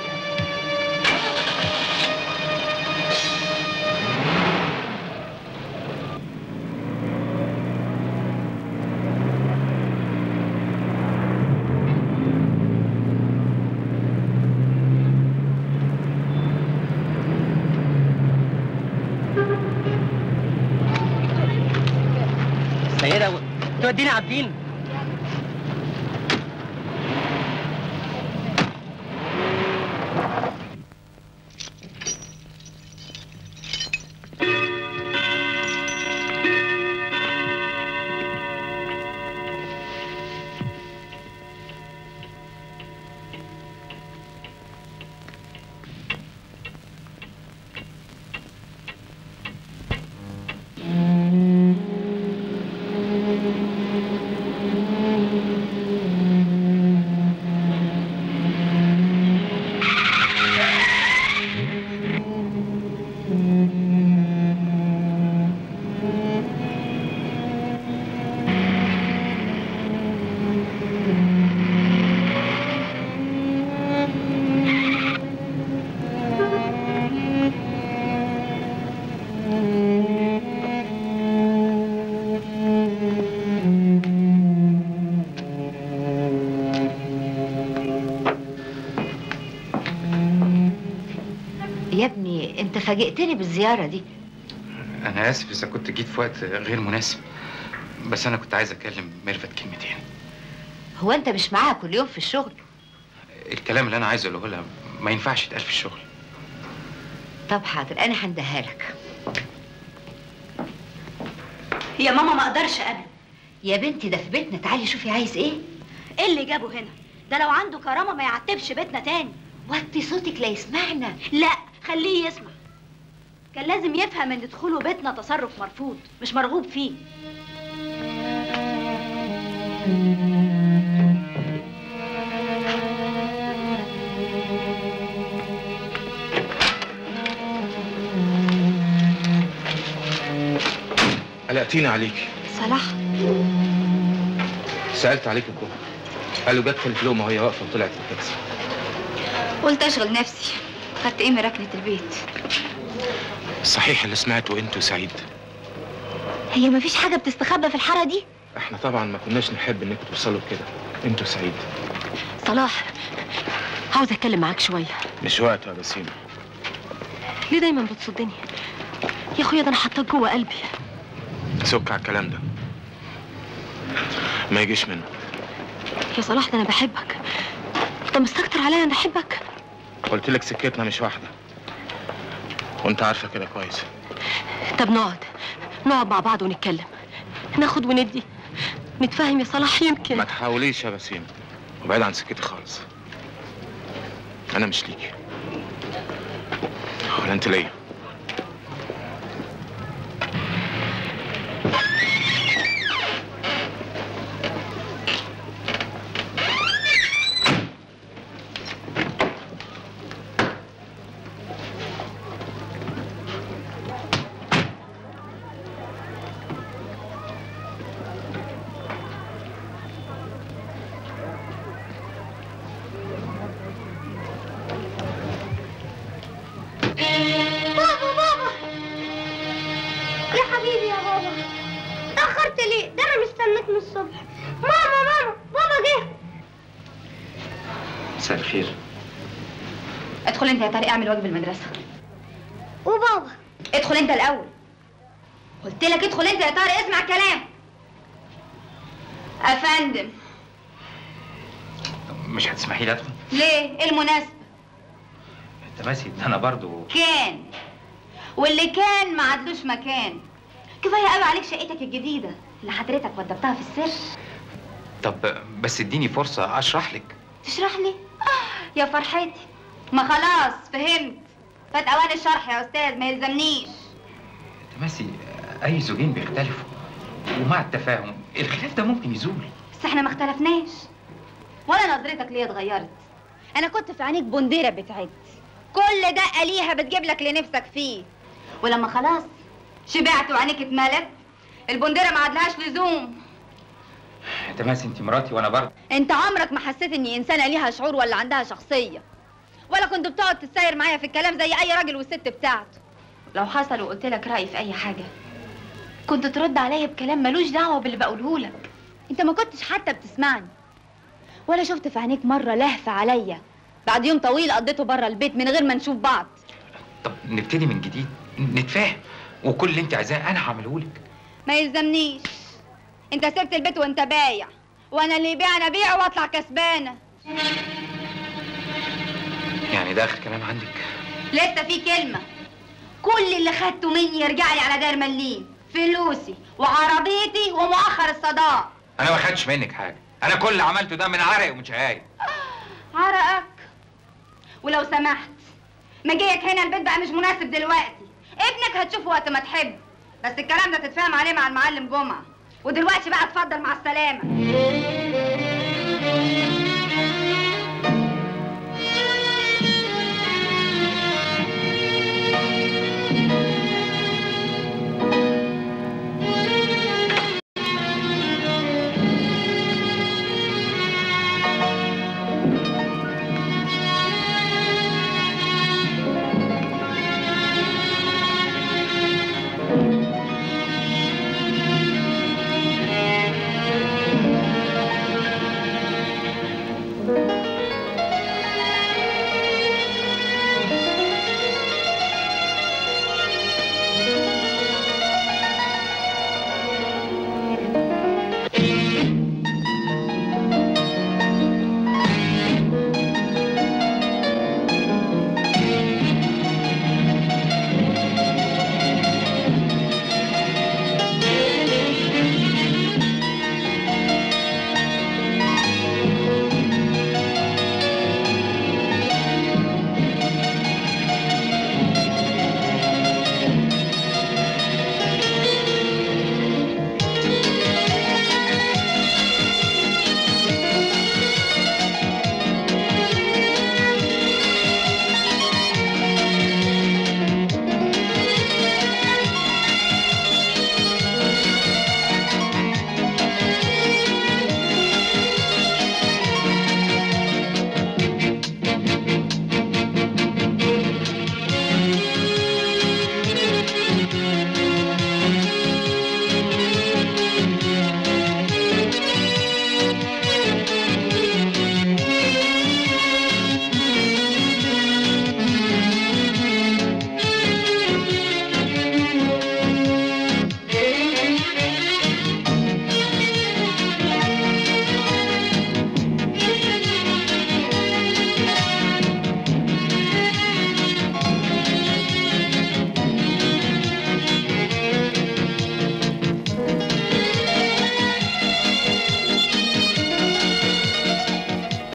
سيدة و... توديني عابدين يا ابني انت فاجئتني بالزيارة دي انا اسف اذا كنت جيت في وقت غير مناسب بس انا كنت عايز اكلم ميرفت كلمتين هو انت مش معاها كل يوم في الشغل الكلام اللي انا عايز اقوله لها ما ينفعش يتقال في الشغل طب حاضر انا هنديها لك يا ماما ما اقدرش اقابله يا بنتي ده في بيتنا تعالي شوفي عايز ايه ايه اللي جابه هنا ده لو عنده كرامه ما يعتبش بيتنا تاني وطي صوتك لا يسمعنا لا خليه يسمع كان لازم يفهم ان دخوله بيتنا تصرف مرفوض مش مرغوب فيه قلقتيني عليكي صلاح سالت عليك الكل قالوا جت كلت لقمه وهي واقفه وطلعت التاكسي قلت اشغل نفسي خدت ايه من ركنة البيت صحيح اللي سمعته انت وسعيد هي مفيش حاجة بتستخبى في الحارة دي احنا طبعا ما كناش نحب انكم توصلوا لكده انت وسعيد صلاح عاوز اتكلم معاك شويه مش وقته يا بسيمه ليه دايما بتصدني يا اخويا ده انا حطاك جوه قلبي سك على الكلام ده ما يجيش منه يا صلاح ده انا بحبك انت مستكتر عليا انا احبك قلت لك سكتنا مش واحده وانت عارفه كده كويس طب نقعد نقعد مع بعض ونتكلم ناخد وندي نتفاهم يا صلاح يمكن ما تحاوليش يا بسيمه وبعيد عن سكتي خالص انا مش ليكي ولا انت ليا بابا بابا يا حبيبي يا بابا اتأخرت ليه؟ ده أنا مستنيك من الصبح ماما ماما بابا جه مساء الخير ادخل انت يا طارق اعمل واجب المدرسة وبابا ادخل انت الاول قلت لك ادخل انت يا طارق اسمع الكلام افندم مش هتسمحي لي ادخل ليه ايه المناسبة تماسي ده انا برضو كان واللي كان ما عدلوش مكان كفايه قوي عليك شقتك الجديده اللي حضرتك وضبتها في السر طب بس اديني فرصه اشرح لك تشرح لي آه، يا فرحتي ما خلاص فهمت فات اوان الشرح يا استاذ ما يلزمنيش تماسي اي زوجين بيختلفوا ومع التفاهم الخلاف ده ممكن يزول بس احنا ما اختلفناش ولا نظرتك ليا اتغيرت انا كنت في عينيك بنديره بتعد كل دقه ليها بتجيب لك اللي نفسك فيه ولما خلاص شبعت وعينيك اتملت البنديره ما عادلهاش لزوم تماسي انت مراتي وانا برضه انت عمرك ما حسيت اني انسانه ليها شعور ولا عندها شخصيه ولا كنت بتقعد تساير معايا في الكلام زي اي راجل والست بتاعته لو حصل وقلت لك رايي في اي حاجه كنت ترد عليا بكلام ملوش دعوه باللي بقوله لك انت ما كنتش حتى بتسمعني ولا شفت في عينيك مره لهفه عليا بعد يوم طويل قضيته بره البيت من غير ما نشوف بعض طب نبتدي من جديد نتفاهم وكل اللي انت عايزاه انا هعمله لك ما يلزمنيش انت سبت البيت وانت بايع وانا اللي يبيع انا ابيع واطلع كسبانه يعني ده اخر كلام عندك لسه في كلمه كل اللي خدته مني يرجع لي على دار مليم فلوسي وعربيتي ومؤخر الصداق انا ما خدتش منك حاجه انا كل اللي عملته ده من عرق ومن شقايق عرقك ولو سمحت مجيك هنا البيت بقى مش مناسب دلوقتي ابنك هتشوفه وقت ما تحب بس الكلام ده تتفاهم عليه مع المعلم جمعه ودلوقتي بقى اتفضل مع السلامه